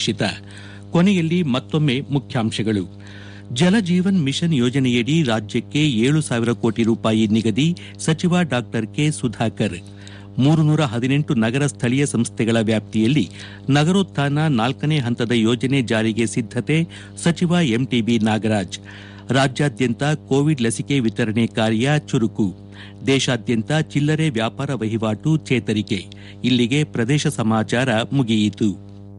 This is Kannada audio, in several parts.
ನಿರೀಕ್ಷಿತ ಕೊನೆಯಲ್ಲಿ ಮತ್ತೊಮ್ಮೆ ಮುಖ್ಯಾಂಶಗಳು ಜಲಜೀವನ್ ಮಿಷನ್ ಯೋಜನೆಯಡಿ ರಾಜ್ಯಕ್ಕೆ ಏಳು ಸಾವಿರ ಕೋಟಿ ರೂಪಾಯಿ ನಿಗದಿ ಸಚಿವ ಡಾ ಕೆ ಸುಧಾಕರ್ ಮೂರುನೂರ ಹದಿನೆಂಟು ನಗರ ಸ್ಥಳೀಯ ಸಂಸ್ಥೆಗಳ ವ್ಯಾಪ್ತಿಯಲ್ಲಿ ನಗರೋತ್ಥಾನ ನಾಲ್ಕನೇ ಹಂತದ ಯೋಜನೆ ಜಾರಿಗೆ ಸಿದ್ದತೆ ಸಚಿವ ಎಂಟಿಬಿ ನಾಗರಾಜ್ ರಾಜ್ಯಾದ್ಯಂತ ಕೋವಿಡ್ ಲಸಿಕೆ ವಿತರಣೆ ಕಾರ್ಯ ಚುರುಕು ದೇಶಾದ್ಯಂತ ಚಿಲ್ಲರೆ ವ್ಯಾಪಾರ ವಹಿವಾಟು ಚೇತರಿಕೆ ಇಲ್ಲಿಗೆ ಪ್ರದೇಶ ಸಮಾಚಾರ ಮುಗಿಯಿತು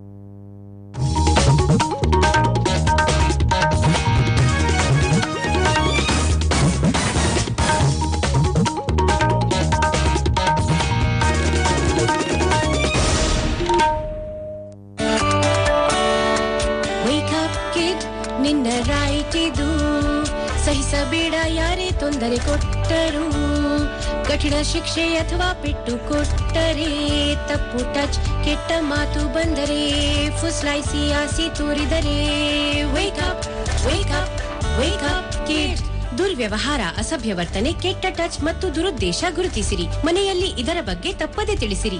Wake up kid ನಿನ್ನ ರೈಟ್ ಇದು ಸಹಿಸಬೇಡ ಯಾರೇ ತೊಂದರೆ ಕೊಟ್ಟರು ಕಠಿಣ ಶಿಕ್ಷೆ ಅಥವಾ ಪೆಟ್ಟು ಕೊಟ್ಟರೆ ತಪ್ಪು ಟಚ್ ಕೆಟ್ಟ ಮಾತು ಬಂದರೆ ಫುಸ್ಲಾಯಿಸಿ ಆಸಿ ತೋರಿದರೆ wake up wake up wake up kid ದುರ್ವ್ಯವಹಾರ ಅಸಭ್ಯ ವರ್ತನೆ ಕೆಟ್ಟ ಟಚ್ ಮತ್ತು ದುರುದ್ದೇಶ ಗುರುತಿಸಿರಿ ಮನೆಯಲ್ಲಿ ಇದರ ಬಗ್ಗೆ ತಪ್ಪದೆ ತಿಳಿಸಿರಿ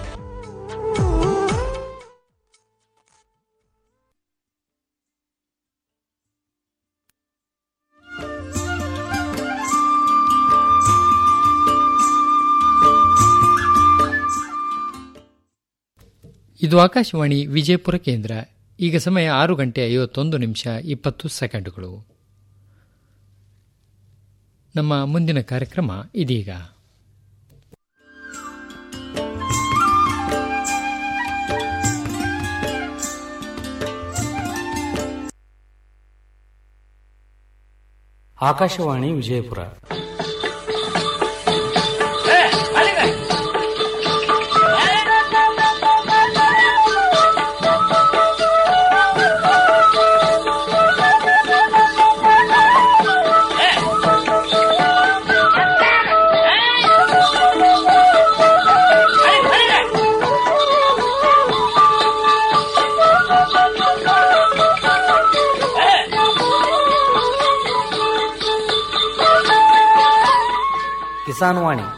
ಇದು ಆಕಾಶವಾಣಿ ವಿಜಯಪುರ ಕೇಂದ್ರ ಈಗ ಸಮಯ ಆರು ಗಂಟೆ ಐವತ್ತೊಂದು ನಿಮಿಷ ಇಪ್ಪತ್ತು ಸೆಕೆಂಡುಗಳು ನಮ್ಮ ಮುಂದಿನ ಕಾರ್ಯಕ್ರಮ ಇದೀಗ ಆಕಾಶವಾಣಿ ವಿಜಯಪುರ ಕಿಸಾನ್ ವಾಣಿ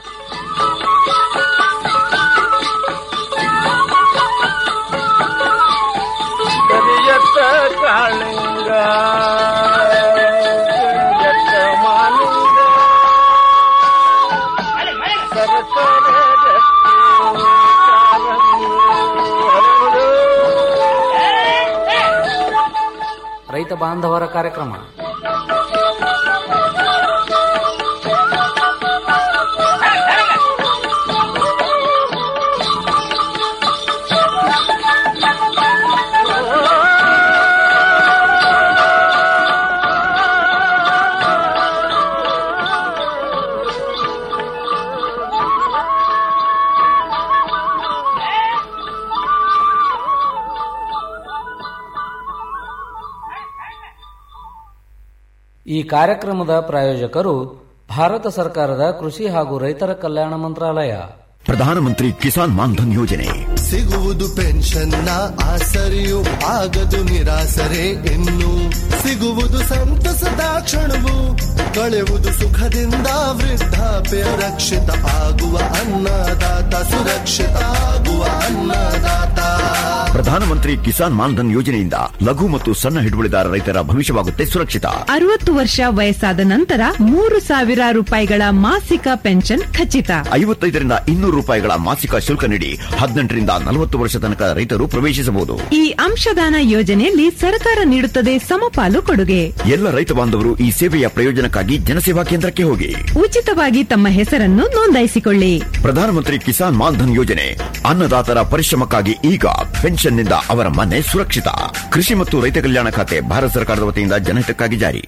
ಕರಿಯತ್ತ ಕಾಳಿಂಗ ಕರಿಯತ್ತ ಮಾಲಿಂಗ ಸರಸರ ರಟ್ಟಿ ಕಾಲಂಗಿ ಹರಡು. ರೈತ ಬಾಂಧವರ ಕಾರ್ಯಕ್ರಮ ಈ ಕಾರ್ಯಕ್ರಮದ ಪ್ರಾಯೋಜಕರು ಭಾರತ ಸರ್ಕಾರದ ಕೃಷಿ ಹಾಗೂ ರೈತರ ಕಲ್ಯಾಣ ಮಂತ್ರಾಲಯ ಪ್ರಧಾನಮಂತ್ರಿ ಕಿಸಾನ್ ಮಾನ್ಧನ್ ಯೋಜನೆ ಸಿಗುವುದು ಪೆನ್ಷನ್ನ ಆಸರೆಯು ಆಗದು ನಿರಾಸರೆ ಇನ್ನು ಸಿಗುವುದು ಸಂತಸದ ಕ್ಷಣವು ಕಳೆಯುವುದು ಸುಖದಿಂದ ವೃದ್ಧಾಪ್ಯ ರಕ್ಷಿತ ಆಗುವ ಅನ್ನದಾತ ಸುರಕ್ಷಿತ ಆಗುವ ಅನ್ನದಾತ ಪ್ರಧಾನಮಂತ್ರಿ ಕಿಸಾನ್ ಮಾನ್ಧನ್ ಯೋಜನೆಯಿಂದ ಲಘು ಮತ್ತು ಸಣ್ಣ ಹಿಡುವಳಿದಾರ ರೈತರ ಭವಿಷ್ಯವಾಗುತ್ತೆ ಸುರಕ್ಷಿತ ಅರವತ್ತು ವರ್ಷ ವಯಸ್ಸಾದ ನಂತರ ಮೂರು ಸಾವಿರ ರೂಪಾಯಿಗಳ ಮಾಸಿಕ ಪೆನ್ಷನ್ ಖಚಿತ ಐವತ್ತೈದರಿಂದ ಇನ್ನೂರು ರೂಪಾಯಿಗಳ ಮಾಸಿಕ ಶುಲ್ಕ ನೀಡಿ ಹದಿನೆಂಟರಿಂದ ನಲವತ್ತು ವರ್ಷ ತನಕ ರೈತರು ಪ್ರವೇಶಿಸಬಹುದು ಈ ಅಂಶದಾನ ಯೋಜನೆಯಲ್ಲಿ ಸರ್ಕಾರ ನೀಡುತ್ತದೆ ಸಮಪಾಲು ಕೊಡುಗೆ ಎಲ್ಲ ರೈತ ಬಾಂಧವರು ಈ ಸೇವೆಯ ಪ್ರಯೋಜನಕ್ಕಾಗಿ ಜನಸೇವಾ ಕೇಂದ್ರಕ್ಕೆ ಹೋಗಿ ಉಚಿತವಾಗಿ ತಮ್ಮ ಹೆಸರನ್ನು ನೋಂದಾಯಿಸಿಕೊಳ್ಳಿ ಪ್ರಧಾನಮಂತ್ರಿ ಕಿಸಾನ್ ಮಾನ್ಧನ್ ಯೋಜನೆ ಅನ್ನದಾತರ ಪರಿಶ್ರಮಕ್ಕಾಗಿ ಈಗ ಪೆನ್ಷನ್ನಿಂದ ಅವರ ಮನೆ ಸುರಕ್ಷಿತ ಕೃಷಿ ಮತ್ತು ರೈತ ಕಲ್ಯಾಣ ಖಾತೆ ಭಾರತ ಸರ್ಕಾರದ ವತಿಯಿಂದ ಜನಹಿತಕ್ಕಾಗಿ ಜಾರಿ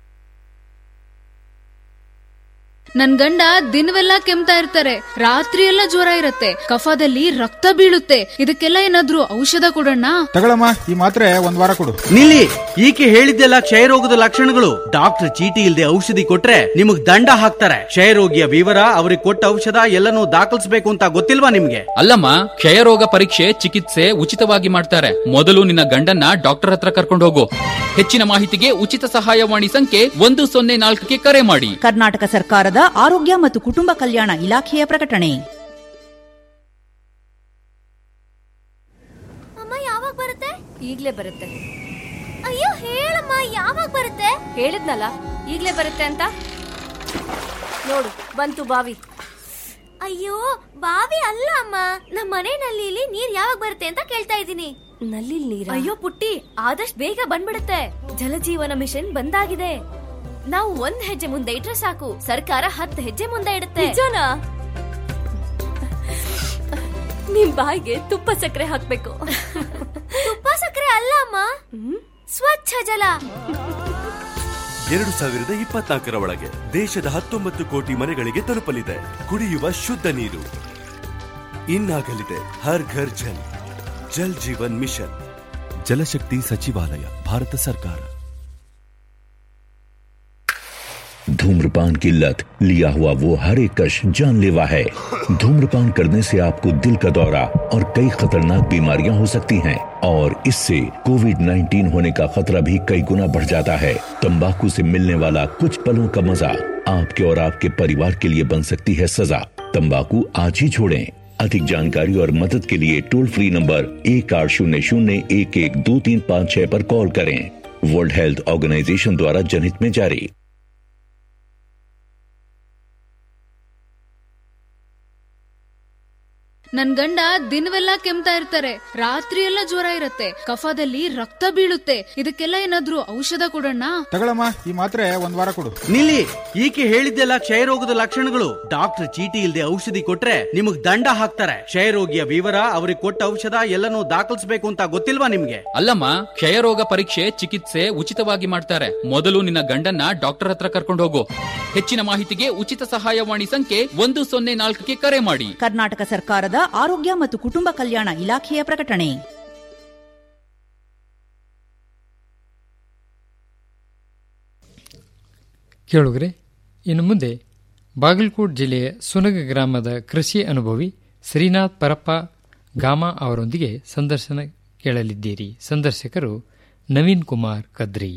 ನನ್ ಗಂಡ ದಿನವೆಲ್ಲ ಕೆಮ್ತಾ ಇರ್ತಾರೆ ರಾತ್ರಿ ಎಲ್ಲ ಜ್ವರ ಇರತ್ತೆ ಕಫದಲ್ಲಿ ರಕ್ತ ಬೀಳುತ್ತೆ ಇದಕ್ಕೆಲ್ಲ ಏನಾದ್ರೂ ಔಷಧ ಕೊಡೋಣ ತಗೊಳಮ್ಮ ಈ ಮಾತ್ರೆ ಒಂದ್ ವಾರ ಕೊಡು ನಿಲ್ಲಿ ಈಕೆ ಹೇಳಿದ್ದೆಲ್ಲ ಕ್ಷಯರೋಗದ ಲಕ್ಷಣಗಳು ಡಾಕ್ಟರ್ ಚೀಟಿ ಇಲ್ಲದೆ ಔಷಧಿ ಕೊಟ್ರೆ ನಿಮಗ್ ದಂಡ ಹಾಕ್ತಾರೆ ಕ್ಷಯರೋಗಿಯ ವಿವರ ಅವ್ರಿಗೆ ಕೊಟ್ಟ ಔಷಧ ಎಲ್ಲನೂ ದಾಖಲಿಸಬೇಕು ಅಂತ ಗೊತ್ತಿಲ್ವಾ ನಿಮ್ಗೆ ಅಲ್ಲಮ್ಮ ಕ್ಷಯರೋಗ ಪರೀಕ್ಷೆ ಚಿಕಿತ್ಸೆ ಉಚಿತವಾಗಿ ಮಾಡ್ತಾರೆ ಮೊದಲು ನಿನ್ನ ಗಂಡನ್ನ ಡಾಕ್ಟರ್ ಹತ್ರ ಕರ್ಕೊಂಡು ಹೋಗು ಹೆಚ್ಚಿನ ಮಾಹಿತಿಗೆ ಉಚಿತ ಸಹಾಯವಾಣಿ ಸಂಖ್ಯೆ ಒಂದು ಸೊನ್ನೆ ನಾಲ್ಕಕ್ಕೆ ಕರೆ ಮಾಡಿ ಕರ್ನಾಟಕ ಸರ್ಕಾರದ ಆರೋಗ್ಯ ಮತ್ತು ಕುಟುಂಬ ಕಲ್ಯಾಣ ಇಲಾಖೆಯ ಪ್ರಕಟಣೆ ಅಮ್ಮ ಯಾವಾಗ ಬರುತ್ತೆ ಈಗ್ಲೇ ಬರುತ್ತೆ ಅಯ್ಯೋ ಹೇಳಮ್ಮ ಯಾವಾಗ ಬರುತ್ತೆ ಹೇಳಿದ್ನಲ್ಲ ಈಗ್ಲೇ ಬರುತ್ತೆ ಅಂತ ನೋಡು ಬಂತು ಬಾವಿ ಅಯ್ಯೋ ಬಾವಿ ಅಲ್ಲ ಅಮ್ಮ ನಮ್ಮ ಮನೆ ನಲ್ಲಿಲಿ ನೀರ್ ಯಾವಾಗ ಬರುತ್ತೆ ಅಂತ ಕೇಳ್ತಾ ಇದ್ದೀನಿ ನಲ್ಲಿ ನೀರ ಅಯ್ಯೋ ಪುಟ್ಟಿ ಆದಷ್ಟು ಬೇಗ ಬಂದ್ಬಿಡುತ್ತೆ ಜಲಜೀವನ ಮಿಷನ್ ಬಂದಾಗಿದೆ ನಾವು ಒಂದ್ ಹೆಜ್ಜೆ ಮುಂದೆ ಇಟ್ರೆ ಸಾಕು ಸರ್ಕಾರ ಹತ್ತು ಹೆಜ್ಜೆ ಮುಂದೆ ಇಡುತ್ತೆ ನಿಜನಾ ನಿಮ್ ಬಾಯಿಗೆ ತುಪ್ಪ ಸಕ್ಕರೆ ಹಾಕ್ಬೇಕು ತುಪ್ಪ ಸಕ್ಕರೆ ಅಲ್ಲ ಅಮ್ಮ ಸ್ವಚ್ಛ ಜಲ ಎರಡು ಸಾವಿರದ ಇಪ್ಪತ್ನಾಲ್ಕರ ಒಳಗೆ ದೇಶದ ಹತ್ತೊಂಬತ್ತು ಕೋಟಿ ಮನೆಗಳಿಗೆ ತಲುಪಲಿದೆ ಕುಡಿಯುವ ಶುದ್ಧ ನೀರು ಇನ್ನಾಗಲಿದೆ ಹರ್ ಘರ್ ಜಲ್ ಜಲ್ ಜೀವನ್ ಮಿಷನ್ ಜಲಶಕ್ತಿ ಸಚಿವಾಲಯ ಭಾರತ ಸರ್ಕಾರ धूम्रपान की लत लिया हुआ वो हर एक कश जानलेवा है धूम्रपान करने से आपको दिल का दौरा और कई खतरनाक बीमारियां हो सकती हैं और इससे कोविड 19 होने का खतरा भी कई गुना बढ़ जाता है तंबाकू से मिलने वाला कुछ पलों का मजा आपके और आपके परिवार के लिए बन सकती है सजा तंबाकू आज ही छोड़ें अधिक जानकारी और मदद के लिए टोल फ्री नंबर एक आठ शून्य शून्य एक एक दो तीन पाँच छह पर कॉल करें वर्ल्ड हेल्थ ऑर्गेनाइजेशन द्वारा जनहित में जारी ನನ್ ಗಂಡ ದಿನವೆಲ್ಲ ಕೆಮ್ತಾ ಇರ್ತಾರೆ ರಾತ್ರಿ ಎಲ್ಲ ಜ್ವರ ಇರತ್ತೆ ಕಫದಲ್ಲಿ ರಕ್ತ ಬೀಳುತ್ತೆ ಇದಕ್ಕೆಲ್ಲ ಏನಾದ್ರೂ ಔಷಧ ಕೊಡೋಣ ತಗೊಳಮ್ಮ ಈ ಮಾತ್ರೆ ಒಂದ್ ವಾರ ಕೊಡು ನಿಲ್ಲಿ ಈಕೆ ಹೇಳಿದ್ದೆಲ್ಲ ಕ್ಷಯರೋಗದ ಲಕ್ಷಣಗಳು ಡಾಕ್ಟರ್ ಚೀಟಿ ಇಲ್ಲದೆ ಔಷಧಿ ಕೊಟ್ರೆ ನಿಮಗ್ ದಂಡ ಹಾಕ್ತಾರೆ ಕ್ಷಯರೋಗಿಯ ವಿವರ ಅವ್ರಿಗೆ ಕೊಟ್ಟ ಔಷಧ ಎಲ್ಲನೂ ದಾಖಲಿಸಬೇಕು ಅಂತ ಗೊತ್ತಿಲ್ವಾ ನಿಮ್ಗೆ ಅಲ್ಲಮ್ಮ ಕ್ಷಯರೋಗ ಪರೀಕ್ಷೆ ಚಿಕಿತ್ಸೆ ಉಚಿತವಾಗಿ ಮಾಡ್ತಾರೆ ಮೊದಲು ನಿನ್ನ ಗಂಡನ್ನ ಡಾಕ್ಟರ್ ಹತ್ರ ಕರ್ಕೊಂಡು ಹೋಗು ಹೆಚ್ಚಿನ ಮಾಹಿತಿಗೆ ಉಚಿತ ಸಹಾಯವಾಣಿ ಸಂಖ್ಯೆ ಒಂದು ಸೊನ್ನೆ ನಾಲ್ಕಕ್ಕೆ ಕರೆ ಮಾಡಿ ಕರ್ನಾಟಕ ಸರ್ಕಾರದ ಆರೋಗ್ಯ ಮತ್ತು ಕುಟುಂಬ ಕಲ್ಯಾಣ ಇಲಾಖೆಯ ಪ್ರಕಟಣೆ ಕೇಳುಗರೆ ಇನ್ನು ಮುಂದೆ ಬಾಗಲಕೋಟ್ ಜಿಲ್ಲೆಯ ಸುನಗ ಗ್ರಾಮದ ಕೃಷಿ ಅನುಭವಿ ಶ್ರೀನಾಥ್ ಪರಪ್ಪ ಗಾಮ ಅವರೊಂದಿಗೆ ಸಂದರ್ಶನ ಕೇಳಲಿದ್ದೀರಿ ಸಂದರ್ಶಕರು ನವೀನ್ ಕುಮಾರ್ ಕದ್ರಿ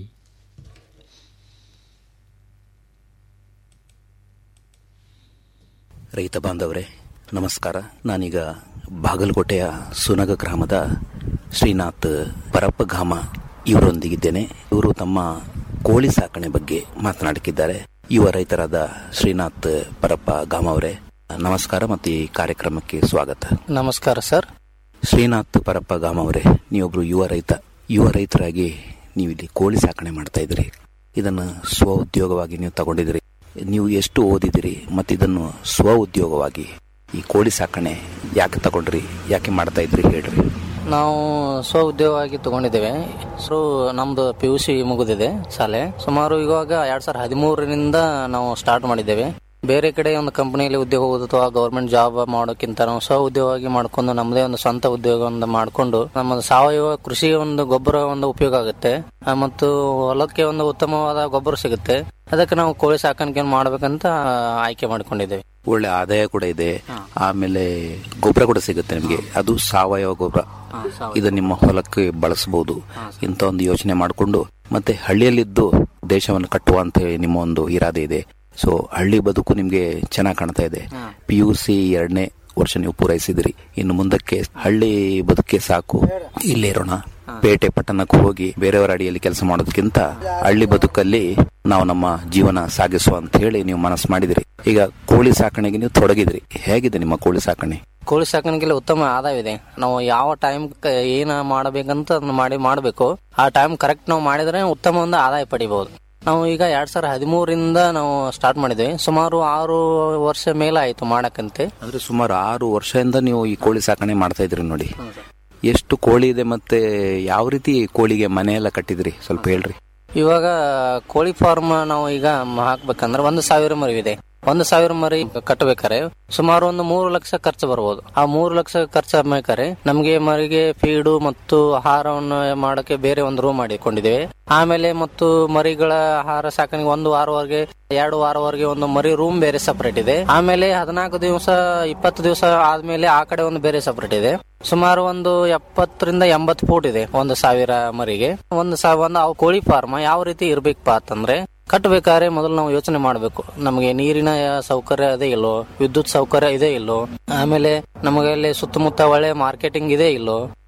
ರೈತ ಬಾಂಧವರೇ ನಮಸ್ಕಾರ ನಾನೀಗ ಬಾಗಲಕೋಟೆಯ ಸುನಗ ಗ್ರಾಮದ ಶ್ರೀನಾಥ್ ಪರಪ್ಪ ಘಾಮ ಇವರೊಂದಿಗಿದ್ದೇನೆ ಇವರು ತಮ್ಮ ಕೋಳಿ ಸಾಕಣೆ ಬಗ್ಗೆ ಮಾತನಾಡುತ್ತಿದ್ದಾರೆ ಯುವ ರೈತರಾದ ಶ್ರೀನಾಥ್ ಪರಪ್ಪ ಘಾಮ ಅವರೇ ನಮಸ್ಕಾರ ಮತ್ತು ಈ ಕಾರ್ಯಕ್ರಮಕ್ಕೆ ಸ್ವಾಗತ ನಮಸ್ಕಾರ ಸರ್ ಶ್ರೀನಾಥ್ ಪರಪ್ಪ ಗಾಮ ಅವರೇ ನೀವೊಬ್ರು ಯುವ ರೈತ ಯುವ ರೈತರಾಗಿ ನೀವು ಇಲ್ಲಿ ಕೋಳಿ ಸಾಕಣೆ ಮಾಡ್ತಾ ಇದ್ದೀರಿ ಇದನ್ನು ಸ್ವ ಉದ್ಯೋಗವಾಗಿ ನೀವು ತಗೊಂಡಿದ್ದೀರಿ ನೀವು ಎಷ್ಟು ಓದಿದಿರಿ ಮತ್ತು ಇದನ್ನು ಸ್ವ ಉದ್ಯೋಗವಾಗಿ ಈ ಕೋಳಿ ಸಾಕಣೆ ಯಾಕೆ ತಗೊಂಡ್ರಿ ಯಾಕೆ ಮಾಡ್ತಾ ಇದ್ರಿ ಹೇಳ್ರಿ ನಾವು ಸ್ವ ಉದ್ಯೋಗವಾಗಿ ತಗೊಂಡಿದ್ದೇವೆ ಸೊ ನಮ್ದು ಪಿ ಯು ಸಿ ಮುಗಿದಿದೆ ಶಾಲೆ ಸುಮಾರು ಇವಾಗ ಎರಡ್ ಸಾವಿರದ ಹದಿಮೂರರಿಂದ ನಾವು ಸ್ಟಾರ್ಟ್ ಮಾಡಿದ್ದೇವೆ ಬೇರೆ ಕಡೆ ಒಂದು ಕಂಪನಿಯಲ್ಲಿ ಉದ್ಯೋಗ ಅಥವಾ ಗೌರ್ಮೆಂಟ್ ಜಾಬ್ ಮಾಡೋಕ್ಕಿಂತ ನಾವು ಸ್ವ ಉದ್ಯೋಗವಾಗಿ ಮಾಡ್ಕೊಂಡು ನಮ್ಮದೇ ಒಂದು ಸ್ವಂತ ಉದ್ಯೋಗ ಒಂದು ಮಾಡ್ಕೊಂಡು ನಮ್ಮ ಸಾವಯವ ಕೃಷಿ ಒಂದು ಗೊಬ್ಬರ ಒಂದು ಉಪಯೋಗ ಆಗುತ್ತೆ ಆ, ಮತ್ತು ಹೊಲಕ್ಕೆ ಒಂದು ಉತ್ತಮವಾದ ಗೊಬ್ಬರ ಸಿಗುತ್ತೆ ಅದಕ್ಕೆ ನಾವು ಕೋಳಿ ಸಾಕಾಣಿಕೆ ಮಾಡ್ಬೇಕಂತ ಆಯ್ಕೆ ಮಾಡ್ಕೊಂಡಿದ್ದೇವೆ ಒಳ್ಳೆ ಆದಾಯ ಕೂಡ ಇದೆ ಆಮೇಲೆ ಗೊಬ್ಬರ ಕೂಡ ಸಿಗುತ್ತೆ ನಿಮಗೆ ಅದು ಸಾವಯವ ಗೊಬ್ಬರ ಇದು ನಿಮ್ಮ ಹೊಲಕ್ಕೆ ಬಳಸಬಹುದು ಇಂಥ ಒಂದು ಯೋಚನೆ ಮಾಡಿಕೊಂಡು ಮತ್ತೆ ಹಳ್ಳಿಯಲ್ಲಿದ್ದು ದೇಶವನ್ನು ಕಟ್ಟುವ ಅಂತ ಹೇಳಿ ನಿಮ್ಮ ಒಂದು ಇರಾದೆ ಇದೆ ಸೊ ಹಳ್ಳಿ ಬದುಕು ನಿಮ್ಗೆ ಚೆನ್ನಾಗಿ ಕಾಣ್ತಾ ಇದೆ ಪಿ ಯು ಸಿ ಎರಡನೇ ವರ್ಷ ನೀವು ಪೂರೈಸಿದಿರಿ ಇನ್ನು ಮುಂದಕ್ಕೆ ಹಳ್ಳಿ ಬದುಕೆ ಸಾಕು ಇಲ್ಲೇ ಇರೋಣ ಪೇಟೆ ಪಟ್ಟಣಕ್ಕೆ ಹೋಗಿ ಬೇರೆಯವರ ಅಡಿಯಲ್ಲಿ ಕೆಲಸ ಮಾಡೋದಕ್ಕಿಂತ ಹಳ್ಳಿ ಬದುಕಲ್ಲಿ ನಾವು ನಮ್ಮ ಜೀವನ ಸಾಗಿಸುವ ಅಂತ ಹೇಳಿ ನೀವು ಮನಸ್ಸು ಮಾಡಿದಿರಿ ಈಗ ಕೋಳಿ ಸಾಕಣೆಗೆ ನೀವು ತೊಡಗಿದ್ರಿ ಹೇಗಿದೆ ನಿಮ್ಮ ಕೋಳಿ ಸಾಕಣೆ ಕೋಳಿ ಸಾಕಾಣಿಕೆಯಲ್ಲಿ ಉತ್ತಮ ಆದಾಯವಿದೆ ನಾವು ಯಾವ ಟೈಮ್ ಏನ ಮಾಡಬೇಕಂತ ಅದನ್ನ ಮಾಡಿ ಮಾಡಬೇಕು ಆ ಟೈಮ್ ಕರೆಕ್ಟ್ ನಾವು ಮಾಡಿದ್ರೆ ಉತ್ತಮ ಒಂದು ಆದಾಯ ಪಡಿಬಹುದು ನಾವು ಈಗ ಎರಡ್ ಸಾವಿರದ ಹದಿಮೂರರಿಂದ ನಾವು ಸ್ಟಾರ್ಟ್ ಮಾಡಿದ್ವಿ ಸುಮಾರು ಆರು ವರ್ಷ ಮೇಲೆ ಆಯ್ತು ಮಾಡಕ್ಕಂತೆ ಅಂದ್ರೆ ಸುಮಾರು ಆರು ವರ್ಷದಿಂದ ನೀವು ಈ ಕೋಳಿ ಸಾಕಣೆ ಮಾಡ್ತಾ ಇದ್ರಿ ನೋಡಿ ಎಷ್ಟು ಕೋಳಿ ಇದೆ ಮತ್ತೆ ಯಾವ ರೀತಿ ಕೋಳಿಗೆ ಮನೆ ಎಲ್ಲ ಕಟ್ಟಿದ್ರಿ ಸ್ವಲ್ಪ ಹೇಳ್ರಿ ಇವಾಗ ಕೋಳಿ ಫಾರ್ಮ್ ನಾವು ಈಗ ಮ- ಹಾಕ್ಬೇಕಂದ್ರೆ ಒಂದು ಸಾವಿರ ಮರಿ ಇದೆ ಒಂದು ಸಾವಿರ ಮರಿ ಕಟ್ಟಬೇಕಾರೆ ಸುಮಾರು ಒಂದು ಮೂರು ಲಕ್ಷ ಖರ್ಚು ಬರ್ಬೋದು ಆ ಮೂರು ಲಕ್ಷ ಖರ್ಚು ಬೇಕಾದ್ರೆ ನಮಗೆ ಮರಿಗೆ ಫೀಡು ಮತ್ತು ಆಹಾರವನ್ನು ಮಾಡಕ್ಕೆ ಬೇರೆ ಒಂದು ರೂಮ್ ಮಾಡಿಕೊಂಡಿದ್ದೇವೆ ಆಮೇಲೆ ಮತ್ತು ಮರಿಗಳ ಆಹಾರ ಸಾಕಣೆಗೆ ಒಂದು ವಾರವರೆಗೆ ಎರಡು ವಾರವರೆಗೆ ಒಂದು ಮರಿ ರೂಮ್ ಬೇರೆ ಸಪರೇಟ್ ಇದೆ ಆಮೇಲೆ ಹದಿನಾಲ್ಕು ದಿವಸ ಇಪ್ಪತ್ತು ದಿವಸ ಆದ್ಮೇಲೆ ಆ ಕಡೆ ಒಂದು ಬೇರೆ ಸಪರೇಟ್ ಇದೆ ಸುಮಾರು ಒಂದು ಎಪ್ಪತ್ತರಿಂದ ಎಂಬತ್ತು ಫೂಟ್ ಇದೆ ಒಂದು ಸಾವಿರ ಮರಿಗೆ ಒಂದು ಸಾ ಒಂದು ಅವು ಕೋಳಿ ಫಾರ್ಮ್ ಯಾವ ರೀತಿ ಇರ್ಬೇಕಪ್ಪ ಅಂತಂದ್ರೆ ಕಟ್ಟಬೇಕಾದ್ರೆ ಮೊದಲು ನಾವು ಯೋಚನೆ ಮಾಡಬೇಕು ನಮಗೆ ನೀರಿನ ಸೌಕರ್ಯ ಇದೆ ಇಲ್ಲೋ ವಿದ್ಯುತ್ ಸೌಕರ್ಯ ಇದೆ ಇಲ್ಲೋ ಆಮೇಲೆ ನಮಗೆ ಅಲ್ಲಿ ಸುತ್ತಮುತ್ತ ಒಳ್ಳೆ ಮಾರ್ಕೆಟಿಂಗ್ ಇದೆ ಇಲ್ಲೋ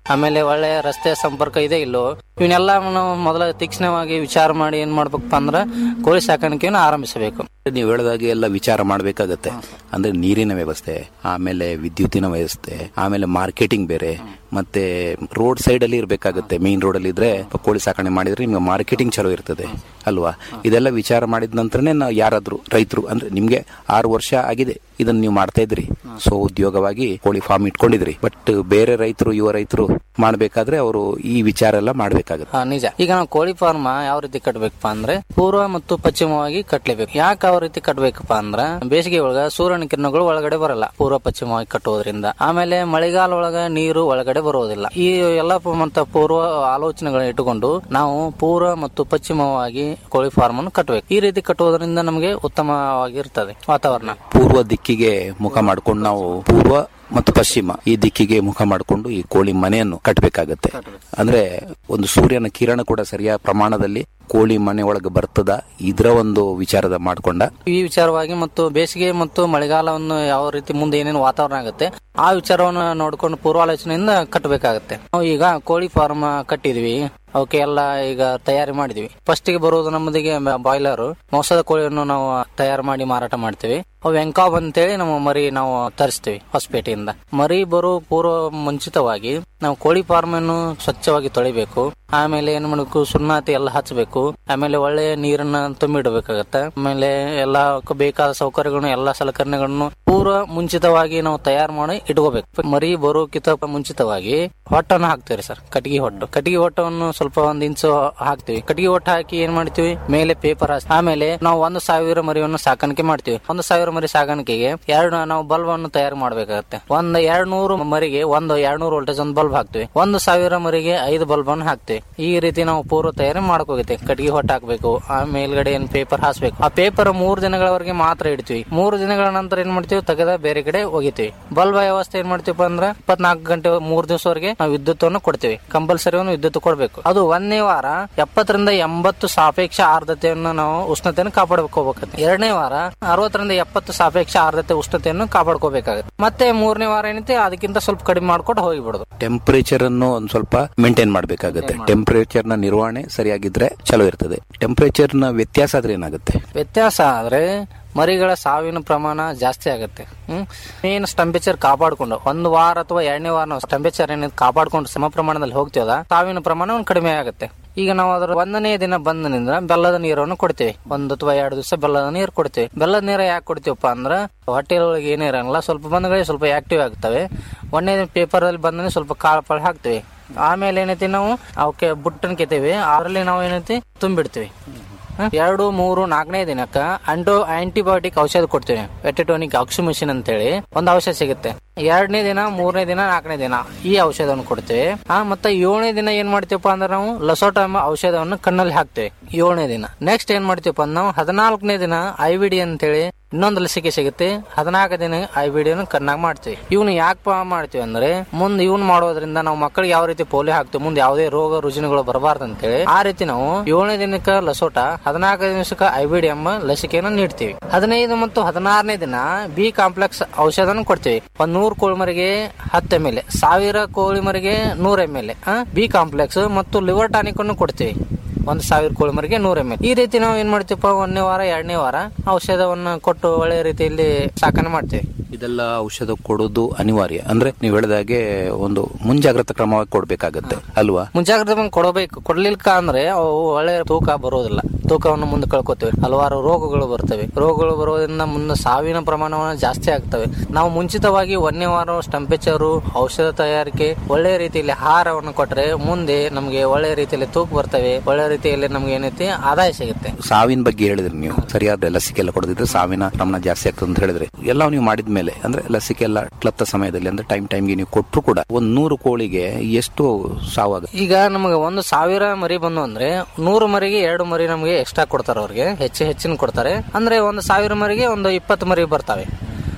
ಆಮೇಲೆ ಒಳ್ಳೆ ರಸ್ತೆ ಸಂಪರ್ಕ ಇದೆ ಇಲ್ಲೋ ಇವನ್ನೆಲ್ಲ ನಾವು ಮೊದಲ ತೀಕ್ಷ್ಣವಾಗಿ ವಿಚಾರ ಮಾಡಿ ಏನ್ ಮಾಡ್ಬೇಕಪ್ಪ ಅಂದ್ರ ಕೋಳಿ ಸಾಕಾಣಿಕೆಯನ್ನು ಆರಂಭಿಸಬೇಕು ನೀವು ಹೇಳಿದಾಗೆ ಎಲ್ಲ ವಿಚಾರ ಮಾಡಬೇಕಾಗತ್ತೆ ಅಂದ್ರೆ ನೀರಿನ ವ್ಯವಸ್ಥೆ ಆಮೇಲೆ ವಿದ್ಯುತ್ತಿನ ವ್ಯವಸ್ಥೆ ಆಮೇಲೆ ಮಾರ್ಕೆಟಿಂಗ್ ಬೇರೆ ಮತ್ತೆ ರೋಡ್ ಸೈಡ್ ಅಲ್ಲಿ ಇರ್ಬೇಕಾಗುತ್ತೆ ಮೇನ್ ರೋಡ್ ಅಲ್ಲಿ ಇದ್ರೆ ಕೋಳಿ ಸಾಕಣೆ ಮಾಡಿದ್ರೆ ನಿಮ್ಗೆ ಮಾರ್ಕೆಟಿಂಗ್ ಚಲೋ ಇರ್ತದೆ ಅಲ್ವಾ ಇದೆಲ್ಲ ವಿಚಾರ ಮಾಡಿದ ನಂತರನೇ ನಾವು ಯಾರಾದ್ರೂ ರೈತರು ಅಂದ್ರೆ ನಿಮ್ಗೆ ಆರು ವರ್ಷ ಆಗಿದೆ ಇದನ್ನ ನೀವು ಮಾಡ್ತಾ ಇದ್ರಿ ಸೊ ಉದ್ಯೋಗವಾಗಿ ಕೋಳಿ ಫಾರ್ಮ್ ಇಟ್ಕೊಂಡಿದ್ರಿ ಬಟ್ ಬೇರೆ ರೈತರು ಯುವ ರೈತರು ಮಾಡ್ಬೇಕಾದ್ರೆ ಅವರು ಈ ವಿಚಾರ ಎಲ್ಲ ಮಾಡ್ಬೇಕಾಗುತ್ತೆ ಹಾ ನಿಜ ಈಗ ನಾವು ಕೋಳಿ ಫಾರ್ಮ್ ಯಾವ ರೀತಿ ಕಟ್ಬೇಕಪ್ಪ ಅಂದ್ರೆ ಪೂರ್ವ ಮತ್ತು ಪಶ್ಚಿಮವಾಗಿ ಕಟ್ಲೇಬೇಕು ಯಾಕೆ ಯಾವ ರೀತಿ ಕಟ್ಬೇಕಪ್ಪ ಅಂದ್ರ ಬೇಸಿಗೆ ಒಳಗ ಸೂರ್ಯನ ಕಿರಣಗಳು ಒಳಗಡೆ ಬರಲ್ಲ ಪೂರ್ವ ಪಶ್ಚಿಮವಾಗಿ ಕಟ್ಟುವುದರಿಂದ ಆಮೇಲೆ ಮಳೆಗಾಲ ಒಳಗ ನೀರು ಒಳಗಡೆ ಬರುವುದಿಲ್ಲ ಈ ಎಲ್ಲ ಪ- ಮತ್ತ ಪೂರ್ವ ಆಲೋಚನೆಗಳನ್ನ ಇಟ್ಟುಕೊಂಡು ನಾವು ಪೂರ್ವ ಮತ್ತು ಪಶ್ಚಿಮವಾಗಿ ಕೋಳಿ ಫಾರ್ಮ್ ಅನ್ನು ಕಟ್ಟಬೇಕು ಈ ರೀತಿ ಕಟ್ಟುವುದರಿಂದ ನಮಗೆ ಉತ್ತಮವಾಗಿರ್ತದೆ ವಾತಾವರಣ ಪೂರ್ವ ದಿಕ್ಕಿಗೆ ಮುಖ ಮಾಡ್ಕೊಂಡು ನಾವು ಪೂರ್ವ ಮತ್ತು ಪಶ್ಚಿಮ ಈ ದಿಕ್ಕಿಗೆ ಮುಖ ಮಾಡಿಕೊಂಡು ಈ ಕೋಳಿ ಮನೆಯನ್ನು ಕಟ್ಟಬೇಕಾಗತ್ತೆ ಅಂದ್ರೆ ಒಂದು ಸೂರ್ಯನ ಕಿರಣ ಕೂಡ ಸರಿಯಾದ ಪ್ರಮಾಣದಲ್ಲಿ ಕೋಳಿ ಮನೆ ಒಳಗೆ ಬರ್ತದ ಇದರ ಒಂದು ವಿಚಾರದ ಮಾಡ್ಕೊಂಡ ಈ ವಿಚಾರವಾಗಿ ಮತ್ತು ಬೇಸಿಗೆ ಮತ್ತು ಮಳೆಗಾಲವನ್ನು ಯಾವ ರೀತಿ ಮುಂದೆ ಏನೇನು ವಾತಾವರಣ ಆಗುತ್ತೆ ಆ ವಿಚಾರವನ್ನು ನೋಡ್ಕೊಂಡು ಪೂರ್ವಾಲೋಚನೆಯಿಂದ ಕಟ್ಟಬೇಕಾಗತ್ತೆ ನಾವು ಈಗ ಕೋಳಿ ಫಾರ್ಮ್ ಕಟ್ಟಿದ್ವಿ ಅವಕ್ಕೆ ಎಲ್ಲ ಈಗ ತಯಾರಿ ಮಾಡಿದ್ವಿ ಫಸ್ಟ್ ಗೆ ಬರುವುದು ನಮ್ಮದಿಗೆ ಬಾಯ್ಲರ್ ಮೋಸದ ಕೋಳಿಯನ್ನು ನಾವು ತಯಾರು ಮಾಡಿ ಮಾರಾಟ ಮಾಡ್ತೀವಿ ಅವು ವೆಂಕಾಬ್ ಅಂತೇಳಿ ನಮ್ಮ ಮರಿ ನಾವು ತರಿಸ್ತೀವಿ ಹೊಸಪೇಟೆಯಿಂದ ಮರಿ ಬರೋ ಪೂರ್ವ ಮುಂಚಿತವಾಗಿ ನಾವು ಕೋಳಿ ಫಾರ್ಮ್ ಅನ್ನು ಸ್ವಚ್ಛವಾಗಿ ತೊಳಿಬೇಕು ಆಮೇಲೆ ಏನ್ ಮಾಡಬೇಕು ಸುಣ್ಣಾತಿ ಎಲ್ಲ ಹಚ್ಚಬೇಕು ಆಮೇಲೆ ಒಳ್ಳೆ ನೀರನ್ನ ತುಂಬಿಡಬೇಕಾಗತ್ತೆ ಆಮೇಲೆ ಎಲ್ಲ ಬೇಕಾದ ಸೌಕರ್ಯಗಳನ್ನು ಎಲ್ಲ ಸಲಕರಣೆಗಳನ್ನು ಪೂರ್ವ ಮುಂಚಿತವಾಗಿ ನಾವು ತಯಾರು ಮಾಡಿ ಇಟ್ಕೋಬೇಕು ಮರಿ ಬರೋಕ್ಕಿಂತ ಮುಂಚಿತವಾಗಿ ಹೊಟ್ಟನ್ನು ಹಾಕ್ತೀವಿ ಸರ್ ಕಟ್ಟಿಗೆ ಹೊಟ್ಟು ಕಟ್ಟಿಗೆ ಹೊಟ್ಟವನ್ನು ಸ್ವಲ್ಪ ಒಂದ್ ಇಂಚು ಹಾಕ್ತಿವಿ ಕಟ್ಟಿಗೆ ಹೊಟ್ಟು ಹಾಕಿ ಏನ್ ಮಾಡ್ತೀವಿ ಮೇಲೆ ಪೇಪರ್ ಹಾಕಿ ಆಮೇಲೆ ನಾವು ಒಂದು ಸಾವಿರ ಮರಿಯನ್ನು ಸಾಕಾಣಿಕೆ ಮಾಡ್ತೀವಿ ಒಂದು ಸಾವಿರ ಮರಿ ಸಾಕಾಣಿಕೆಗೆ ಎರಡು ನಾವು ಬಲ್ಬ್ ಅನ್ನು ತಯಾರು ಮಾಡಬೇಕಾಗತ್ತೆ ಒಂದ್ ಎರಡ್ ನೂರು ಮರಿಗೆ ಒಂದು ಎರಡ್ ನೂರು ವೋಲ್ಟೇಜ್ ಒಂದು ಬಲ್ಬ್ ಹಾಕ್ತಿವಿ ಒಂದು ಸಾವಿರ ಮರಿಗೆ ಐದು ಬಲ್ಬ್ ಅನ್ನು ಹಾಕ್ತಿವಿ ಈ ರೀತಿ ನಾವು ಪೂರ್ವ ತಯಾರಿ ಮಾಡ್ಕೋಗುತ್ತೆ ಕಟ್ಟಿಗೆ ಹೊಟ್ಟು ಹಾಕ್ಬೇಕು ಆ ಮೇಲ್ಗಡೆ ಏನ್ ಪೇಪರ್ ಹಾಸ್ಬೇಕು ಆ ಪೇಪರ್ ಮೂರು ದಿನಗಳವರೆಗೆ ಮಾತ್ರ ಇಡ್ತೀವಿ ಮೂರು ದಿನಗಳ ನಂತರ ಏನ್ ಮಾಡ್ತೀವಿ ತೆಗೆದ ಬೇರೆ ಕಡೆ ಒಗಿತೀವಿ ಬಲ್ಬ್ ವ್ಯವಸ್ಥೆ ಏನ್ ಮಾಡ್ತೀವಿ ಅಂದ್ರೆ ಇಪ್ಪತ್ನಾಲ್ಕು ಗಂಟೆ ಮೂರ್ ದಿವಸವರೆಗೆ ನಾವು ವಿದ್ಯುತ್ ಅನ್ನು ಕೊಡ್ತೀವಿ ಕಂಪಲ್ಸರಿ ವಿದ್ಯುತ್ ಕೊಡಬೇಕು ಅದು ಒಂದನೇ ವಾರ ಎಪ್ಪತ್ತರಿಂದ ಎಂಬತ್ತು ಸಾಪೇಕ್ಷ ಆರ್ದ್ರತೆಯನ್ನು ನಾವು ಉಷ್ಣತೆಯನ್ನು ಕಾಪಾಡ್ಕೋಬೇಕಾಗುತ್ತೆ ಎರಡನೇ ವಾರ ಅರವತ್ತರಿಂದ ಎಪ್ಪತ್ತು ಸಾಪೇಕ್ಷ ಆರ್ದ್ರತೆ ಉಷ್ಣತೆಯನ್ನು ಕಾಪಾಡ್ಕೋಬೇಕಾಗುತ್ತೆ ಮತ್ತೆ ಮೂರನೇ ವಾರ ಏನೈತೆ ಅದಕ್ಕಿಂತ ಸ್ವಲ್ಪ ಕಡಿಮೆ ಮಾಡ್ಕೊಂಡು ಹೋಗಿಬಿಡೋದು ಟೆಂಪರೇಚರ್ ಅನ್ನು ಒಂದ್ ಸ್ವಲ್ಪ ಮೇಂಟೈನ್ ಮಾಡಬೇಕಾಗುತ್ತೆ ಟೆಂಪರೇಚರ್ ನ ನಿರ್ವಹಣೆ ಸರಿಯಾಗಿದ್ರೆ ಚಲೋ ಇರ್ತದೆ ಟೆಂಪರೇಚರ್ ನ ವ್ಯತ್ಯಾಸ ಆದ್ರೆ ಏನಾಗುತ್ತೆ ವ್ಯತ್ಯಾಸ ಆದ್ರೆ ಮರಿಗಳ ಸಾವಿನ ಪ್ರಮಾಣ ಜಾಸ್ತಿ ಆಗುತ್ತೆ ಹ್ಮ್ ಏನು ಟೆಂಪರೇಚರ್ ಕಾಪಾಡ್ಕೊಂಡು ಒಂದು ವಾರ ಅಥವಾ ಎರಡನೇ ವಾರ ನಾವು ಟೆಂಪರೇಚರ್ ಏನ ಕಾಪಾಡ್ಕೊಂಡು ಸಮ ಪ್ರಮಾಣದಲ್ಲಿ ಹೋಗ್ತೀವಲ್ಲ ಸಾವಿನ ಪ್ರಮಾಣ ಒಂದು ಕಡಿಮೆ ಆಗುತ್ತೆ ಈಗ ನಾವು ಅದರ ಒಂದನೇ ದಿನ ಬಂದನಿಂದ ಬೆಲ್ಲದ ನೀರನ್ನು ಕೊಡ್ತೀವಿ ಒಂದು ಅಥವಾ ಎರಡು ದಿವಸ ಬೆಲ್ಲದ ನೀರು ಕೊಡ್ತೀವಿ ಬೆಲ್ಲದ ನೀರು ಯಾಕೆ ಕೊಡ್ತೀವಪ್ಪ ಅಂದ್ರೆ ಹೊಟ್ಟೆ ಒಳಗೆ ಏನೇ ಇರಂಗಿಲ್ಲ ಸ್ವಲ್ಪ ಬಂದಗಳಿಗೆ ಸ್ವಲ್ಪ ಆಕ್ಟಿವ್ ಆಗ್ತವೆ ಒಂದನೇ ಪೇಪರ್ ಅಲ್ಲಿ ಬಂದ್ರೆ ಸ್ವಲ್ಪ ಕಾಳು ಪಾಳು ಹಾಕ್ತಿವಿ ಆಮೇಲೆ ಏನೈತಿ ನಾವು ಅವಕ್ಕೆ ಬುಟ್ಟನ್ ಕೆತ್ತೀವಿ ಅದರಲ್ಲಿ ನಾವು ಏನೈತಿ ತುಂಬಿಡ್ತೀವಿ ಹ? ಎರಡು ಮೂರು ನಾಲ್ಕನೇ ದಿನಕ್ಕ ಅಂಟೋ ಆಂಟಿಬಯೋಟಿಕ್ ಔಷಧ ಕೊಡ್ತೀವಿ ವೆಟೆಟೋನಿಕ್ ಆಕ್ಸಿಮಿಷನ್ ಅಂತ ಹೇಳಿ ಒಂದು ಔಷಧ ಸಿಗುತ್ತೆ ಎರಡನೇ ದಿನ ಮೂರನೇ ದಿನ ನಾಲ್ಕನೇ ದಿನ ಈ ಔಷಧವನ್ನು ಕೊಡ್ತೇವೆ ಆ ಮತ್ತೆ ಏಳನೇ ದಿನ ಏನ್ ಮಾಡ್ತೀವಪ್ಪ ಅಂದ್ರೆ ನಾವು ಲಸೋಟ ಎಂಬ ಔಷಧವನ್ನು ಕಣ್ಣಲ್ಲಿ ಹಾಕ್ತೇವೆ ಏಳನೇ ದಿನ ನೆಕ್ಸ್ಟ್ ಏನ್ ಮಾಡ್ತೀವಪ್ಪ ಅಂದ್ರೆ ನಾವು ಹದಿನಾಲ್ಕನೇ ದಿನ ಐ ವಿ ಡಿ ಅಂತೇಳಿ ಇನ್ನೊಂದು ಲಸಿಕೆ ಸಿಗುತ್ತೆ ಹದಿನಾಲ್ಕು ದಿನ ಐ ವಿ ಡಿಯನ್ನು ಕಣ್ಣಾಗ ಮಾಡ್ತೀವಿ ಇವನು ಯಾಕೆ ಮಾಡ್ತೀವಿ ಅಂದ್ರೆ ಮುಂದೆ ಇವನ್ ಮಾಡೋದ್ರಿಂದ ನಾವು ಮಕ್ಕಳಿಗೆ ಯಾವ ರೀತಿ ಪೋಲಿಯೋ ಹಾಕ್ತಿವಿ ಮುಂದೆ ಯಾವುದೇ ರೋಗ ರುಜಿನಗಳು ಬರಬಾರ್ದು ಅಂತೇಳಿ ಆ ರೀತಿ ನಾವು ಏಳನೇ ದಿನಕ್ಕ ಲಸೋಟ ಹದಿನಾಲ್ಕು ದಿವಸಕ್ಕೆ ಐ ವಿ ಡಿ ಎಂಬ ಲಸಿಕೆಯನ್ನು ನೀಡ್ತೀವಿ ಹದಿನೈದು ಮತ್ತು ಹದಿನಾರನೇ ದಿನ ಬಿ ಕಾಂಪ್ಲೆಕ್ಸ್ ಔಷಧನ ಕೊಡ್ತೀವಿ ಒಂದ್ ನೂರು ಕೋಳಿ ಮರಿಗೆ ಹತ್ತು ಎಮ್ ಎಲ್ ಸಾವಿರ ಕೋಳಿ ಮರಿಗೆ ನೂರ ಎಮ್ ಎಲ್ ಬಿ ಕಾಂಪ್ಲೆಕ್ಸ್ ಮತ್ತು ಲಿವರ್ ಟಾನಿಕ್ ಅನ್ನು ಕೊಡ್ತೀವಿ ಒಂದ್ ಸಾವಿರ ಕೋಳಿ ಮರಿಗೆ ನೂರ ಎಮ್ ಎಲ್ ಈ ರೀತಿ ನಾವು ಏನ್ ಮಾಡ್ತೀವಪ್ಪ ಒಂದನೇ ವಾರ ಎರಡನೇ ವಾರ ಔಷಧವನ್ನ ಕೊಟ್ಟು ಒಳ್ಳೆ ರೀತಿಯಲ್ಲಿ ಸಾಕಣೆ ಮಾಡ್ತೀವಿ ಇದೆಲ್ಲ ಔಷಧ ಕೊಡೋದು ಅನಿವಾರ್ಯ ಅಂದ್ರೆ ನೀವು ಹೇಳಿದಾಗೆ ಒಂದು ಮುಂಜಾಗ್ರತಾ ಕ್ರಮವಾಗಿ ಕೊಡ್ಬೇಕಾಗತ್ತೆ ಅಲ್ವಾ ಮುಂಜಾಗ್ರತೆ ಬಂದು ಕೊಡಬೇಕು ಕೊಡ್ಲಿಕ್ಕ ಅಂದ್ರೆ ಅವು ಒಳ್ಳೆ ತೂಕ ಬರೋದಿಲ್ಲ ತೂಕವನ್ನು ಮುಂದೆ ಕಳ್ಕೊತೀವಿ ಹಲವಾರು ರೋಗಗಳು ಬರ್ತವೆ ರೋಗಗಳು ಬರೋದ್ರಿಂದ ಮುಂದೆ ಸಾವಿನ ಪ್ರಮಾಣವನ್ನು ಜಾಸ್ತಿ ಆಗ್ತವೆ ನಾವು ಮುಂಚಿತವಾಗಿ ಒಂದನೇ ವಾರ ಟೆಂಪರೇಚರು ಔಷಧ ತಯಾರಿಕೆ ಒಳ್ಳೆ ರೀತಿಯಲ್ಲಿ ಆಹಾರವನ್ನು ಕೊಟ್ರೆ ಮುಂದೆ ನಮಗೆ ಒಳ್ಳೆ ರೀತಿಯಲ್ಲಿ ತೂಕ ಬರ್ತವೆ ಒಳ್ಳೆ ರೀತಿಯಲ್ಲಿ ನಮ್ಗೆ ಏನೈತಿ ಆದಾಯ ಸಿಗುತ್ತೆ ಸಾವಿನ ಬಗ್ಗೆ ಹೇಳಿದ್ರಿ ನೀವು ಸರಿಯಾದ ಲಸಿಕೆ ಎಲ್ಲ ಕೊಡದಿದ್ರೆ ಸಾವಿನ ಪ್ರಮಾಣ ಜಾಸ್ತಿ ಆಗ್ತದೆ ಅಂತ ಹೇಳಿದ್ರಿ ಎಲ್ಲ ನೀವು ಮಾಡಿದ್ಮೇಲೆ ಅಂದ್ರೆ ಲಸಿಕೆ ಎಲ್ಲ ಕ್ಲಪ್ತ ಸಮಯದಲ್ಲಿ ಅಂದ್ರೆ ಟೈಮ್ ಟೈಮ್ಗೆ ನೀವು ಕೊಟ್ಟರು ಕೂಡ ಒಂದ್ ನೂರು ಕೋಳಿಗೆ ಎಷ್ಟು ಸಾವಾಗ ಈಗ ನಮಗೆ ಒಂದು ಸಾವಿರ ಮರಿ ಬಂದು ಅಂದ್ರೆ ನೂರು ಮರಿಗೆ ಎರಡು ಮರಿ ನಮಗೆ ಎಕ್ಸ್ಟ್ರಾ ಕೊಡ್ತಾರೆ ಅವ್ರಿಗೆ ಹೆಚ್ಚು ಹೆಚ್ಚಿನ ಕೊಡ್ತಾರೆ ಅಂದ್ರೆ ಒಂದು ಸಾವಿರ ಮರಿಗೆ ಒಂದು ಇಪ್ಪತ್ತು ಮರಿ ಬರ್ತವೆ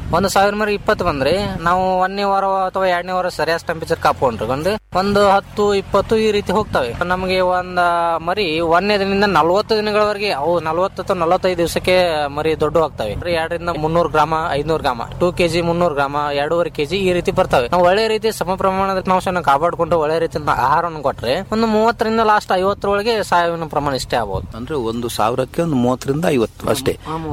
ಒಂದು ಸಾವಿರ ಮರಿ ಇಪ್ಪತ್ತು ಬಂದ್ರೆ ನಾವು ಒಂದನೇ ವಾರ ಅಥವಾ ಎರಡನೇ ವಾರ ಸರಿಯಾದ ಟೆಂಪರೇಚರ್ ಕಾಪಾಡ್ಕೊಂಡ್ರೆ ಒಂದು ಒಂದು ಹತ್ತು ಇಪ್ಪತ್ತು ಈ ರೀತಿ ಹೋಗ್ತವೆ ನಮಗೆ ಒಂದ ಮರಿ ಒಂದನೇ ದಿನದಿಂದ ನಲವತ್ತು ದಿನಗಳವರೆಗೆ ಅವು ನಲವತ್ತು ಅಥವಾ ನಲವತ್ತೈದು ದಿವಸಕ್ಕೆ ಮರಿ ದೊಡ್ಡ ಆಗ್ತವೆ ಅಂದ್ರೆ ಎರಡರಿಂದ ಮುನ್ನೂರು ಗ್ರಾಮ ಐನೂರು ಗ್ರಾಮ ಟೂ ಕೆಜಿ ಮುನ್ನೂರು ಗ್ರಾಮ ಎರಡೂವರೆ ಕೆಜಿ ಈ ರೀತಿ ಬರ್ತವೆ ನಾವು ಒಳ್ಳೆ ರೀತಿ ಸಮ ಪ್ರಮಾಣದ ಅಂಶವನ್ನು ಕಾಪಾಡಿಕೊಂಡು ಒಳ್ಳೆ ರೀತಿ ಆಹಾರವನ್ನು ಕೊಟ್ರೆ ಒಂದು ಮೂವತ್ತರಿಂದ ಲಾಸ್ಟ್ ಐವತ್ತರೊಳಗೆ ಸಾವಯವ ಪ್ರಮಾಣ ಇಷ್ಟೇ ಆಗ್ಬೋದು ಅಂದ್ರೆ ಒಂದು ಸಾವಿರಕ್ಕೆ ಒಂದು ಮೂವತ್ತರಿಂದ ಐವತ್ತು ಅಷ್ಟೇ